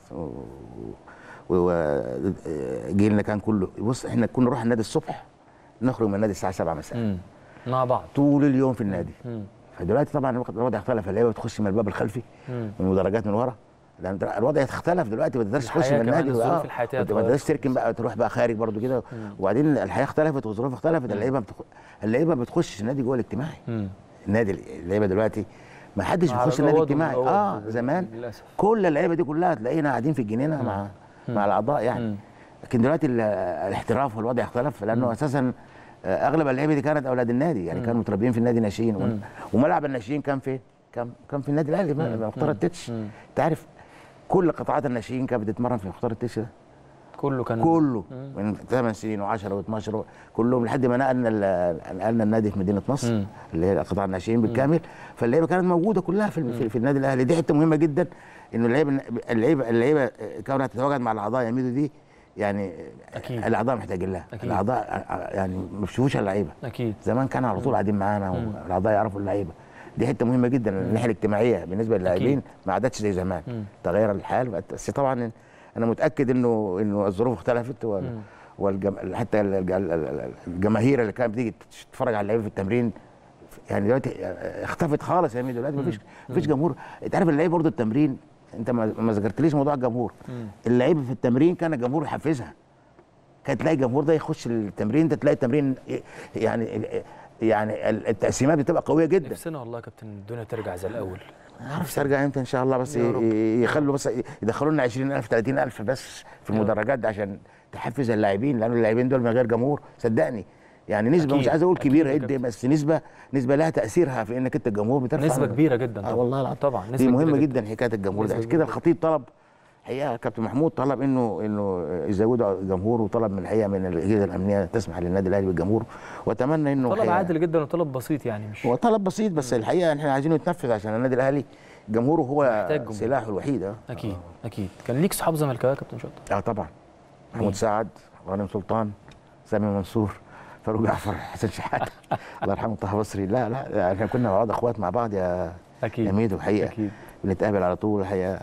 وجيلنا كان كله بص احنا كنا نروح النادي الصبح نخرج من النادي الساعه 7 مساء مم. مع بعض طول اليوم في النادي مم. فدلوقتي طبعا الوقت- الوضع اختلف اللعيبه بتخش من الباب الخلفي مم. من المدرجات من ورا لان در- الوضع اختلف دلوقتي ما تقدرش تخش الحياة من كمان، النادي الظروف الحياتية ما اتغيرت. تقدرش تركن بقى تروح بقى خارج برضو كده وبعدين الحياه اختلفت والظروف اختلفت اللعيبه بتخ... اللعيبه ما بتخشش النادي جوه الاجتماعي مم. النادي اللعيبه دلوقتي ما حدش على بيخش النادي الأوض الاجتماعي والأوض اه لل- زمان للأسف. كل اللعيبه دي كلها تلاقينا قاعدين في الجنينه مع مع الاعضاء يعني مم. لكن دلوقتي ال- الاحتراف والوضع اختلف لانه اساسا آه، اغلب اللعيبه دي كانت اولاد النادي يعني كانوا متربيين في النادي ناشئين و- وملعب الناشئين كان فين؟ كان كان في النادي الاهلي بقى، مختار التتش انت عارف كل قطاعات الناشئين كانت بتتمرن في مختار التتش ده كله كان كله من 8 سنين و10 و12 كلهم لحد ما نقلنا ال- نقلنا النادي في مدينه نصر مم. اللي هي قطاع الناشئين بالكامل فاللعيبه كانت موجوده كلها في, في, في النادي الاهلي دي حته مهمه جدا انه اللعيبه اللعيبه اللعيبه كونها تتواجد مع الاعضاء يا ميدو دي يعني أكيد. الاعضاء محتاجين لها أكيد. الاعضاء يعني ما بيشوفوش اللعيبه اكيد زمان كانوا على طول قاعدين معانا والاعضاء يعرفوا اللعيبه دي حته مهمه جدا الناحيه الاجتماعيه بالنسبه للاعبين ما عادتش زي زمان مم. تغير الحال بقت- بس طبعا انا متاكد انه انه الظروف اختلفت وال والجم... حتى الج- ال- ال- الجماهير اللي كانت بتيجي تتفرج على اللعيبه في التمرين يعني دلوقتي اختفت خالص يا ميدو دلوقتي مفيش مفيش جمهور انت عارف اللعيبه برضه التمرين انت ما ما ذكرتليش موضوع الجمهور اللعيبه في التمرين كان الجمهور يحفزها كان تلاقي الجمهور ده يخش التمرين ده تلاقي التمرين يعني يعني التقسيمات بتبقى قويه جدا نفسنا والله يا كابتن الدنيا ترجع زي الاول عارف ترجع امتى ان شاء الله بس يا رب. ي- يخلوا بس يدخلوا لنا 20000 30000 بس في المدرجات ده عشان تحفز اللاعبين لان اللاعبين دول من غير جمهور صدقني يعني نسبه أكيد. مش عايز اقول أكيد كبيره يا جدا كابتن. بس نسبه نسبه لها تاثيرها في انك انت الجمهور بترفع نسبه كبيره جدا اه والله العظيم طبعا دي نسبه مهمه كبيرة جدا حكايه الجمهور ده نسبة عشان كده كبيرة. الخطيب طلب حقيقه كابتن محمود طلب انه انه يزودوا الجمهور وطلب من الحقيقه من الاجهزه الامنيه تسمح للنادي الاهلي بالجمهور واتمنى انه طلب الحقيقة- عادل جدا وطلب بسيط يعني مش هو طلب بسيط بس الحقيقه احنا عايزينه يتنفذ عشان النادي الاهلي جمهوره هو محتاج جمهور. سلاحه الوحيد اه اكيد اكيد كان ليك صحاب زملكاويه يا كابتن شطه اه طبعا محمود سعد غانم سلطان سامي منصور فاروق جعفر حسن شحاته الله يرحمه طه بصري لا لا احنا كنا مع بعض اخوات مع بعض يا اكيد يا ميدو الحقيقه اكيد بنتقابل على طول الحقيقه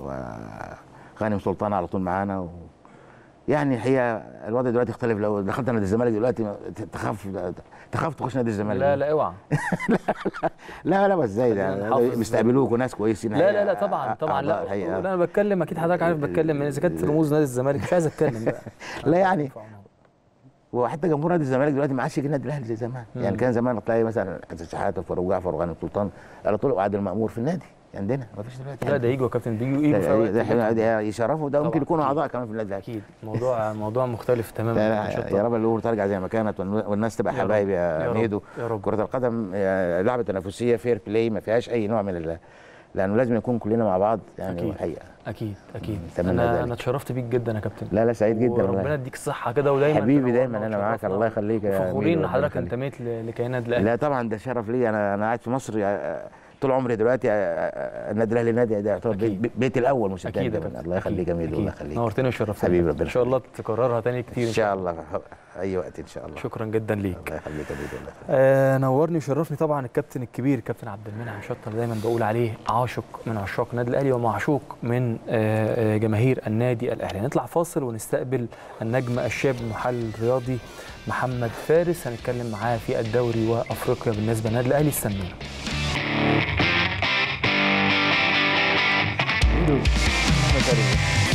غانم سلطان على طول معانا و... يعني الحقيقه الوضع دلوقتي اختلف لو دخلت نادي الزمالك دلوقتي ما- ت- تخاف تخاف تخش نادي الزمالك لا لا اوعى لا لا بس ازاي خلينا ده نحافظ. بيستقبلوك وناس كويسين لا لا الحقيقة. لا طبعا طبعا أعضاء لا الحقيقه لا انا بتكلم اكيد حضرتك عارف بتكلم من اذا كانت رموز نادي الزمالك مش عايز اتكلم بقى لا يعني وحتى جمهور نادي الزمالك دلوقتي ما عادش يجي النادي الاهلي زي زمان يعني كان زمان تلاقي مثلا حسن شحاته وفاروق جعفر وغانم سلطان على طول وعادل مأمور في النادي عندنا ما فيش دلوقتي لا ده يجوا يا كابتن بيجوا يجوا في ده- أوقات ده كده. احنا ده يشرفوا ده ممكن طبعاً، يكونوا أكيد. اعضاء كمان في النادي الاهلي اكيد موضوع موضوع مختلف تماما لا يا كابتن لا شطة. يا رب الامور ترجع زي ما كانت والن- والناس تبقى يا رب، حبايب يا يا رب، ميدو يا رب. كرة القدم آه، لعبة تنافسية فير بلاي ما فيهاش أي نوع من ال لأنه لازم نكون كلنا مع بعض يعني أكيد. الحقيقة اكيد اكيد أتمنى انا ذلك. انا اتشرفت بيك جدا يا كابتن لا لا سعيد جدا وربنا والله يديك الصحه كده ودايما حبيبي تنورنا دايما أنا معاك وتشرفنا. الله يخليك يا فخورين ميدو، ان ربنا حضرتك يخليك. انتميت ل- لكيانات الاهلي لا طبعا ده شرف لي أنا أنا قاعد في مصر آه، طول عمري دلوقتي آه، آه، النادي الأهلي نادي ده يعتبر أكيد. بيت- بيتي الأول مش الثاني اكيد يا كمان. كابتن الله يخليك يا أكيد. ميدو الله أكيد. يخليك نورتني وشرفتني حبيبي، يا ربنا كابتن. ان شاء الله تكررها تاني كتير إن شاء الله أي وقت إن شاء الله شكرا جدا ليك الله يخليك يا ميدو الله يخليك. آه نورني وشرفني طبعا الكابتن الكبير كابتن عبد المنعم شطه اللي دايما بقول عليه عاشق من عشاق النادي الاهلي ومعشوق من آه آه، جماهير النادي الاهلي نطلع فاصل ونستقبل النجم الشاب المحلل الرياضي محمد فارس هنتكلم معاه في الدوري وافريقيا بالنسبه للنادي الاهلي استنونا محمد فارس.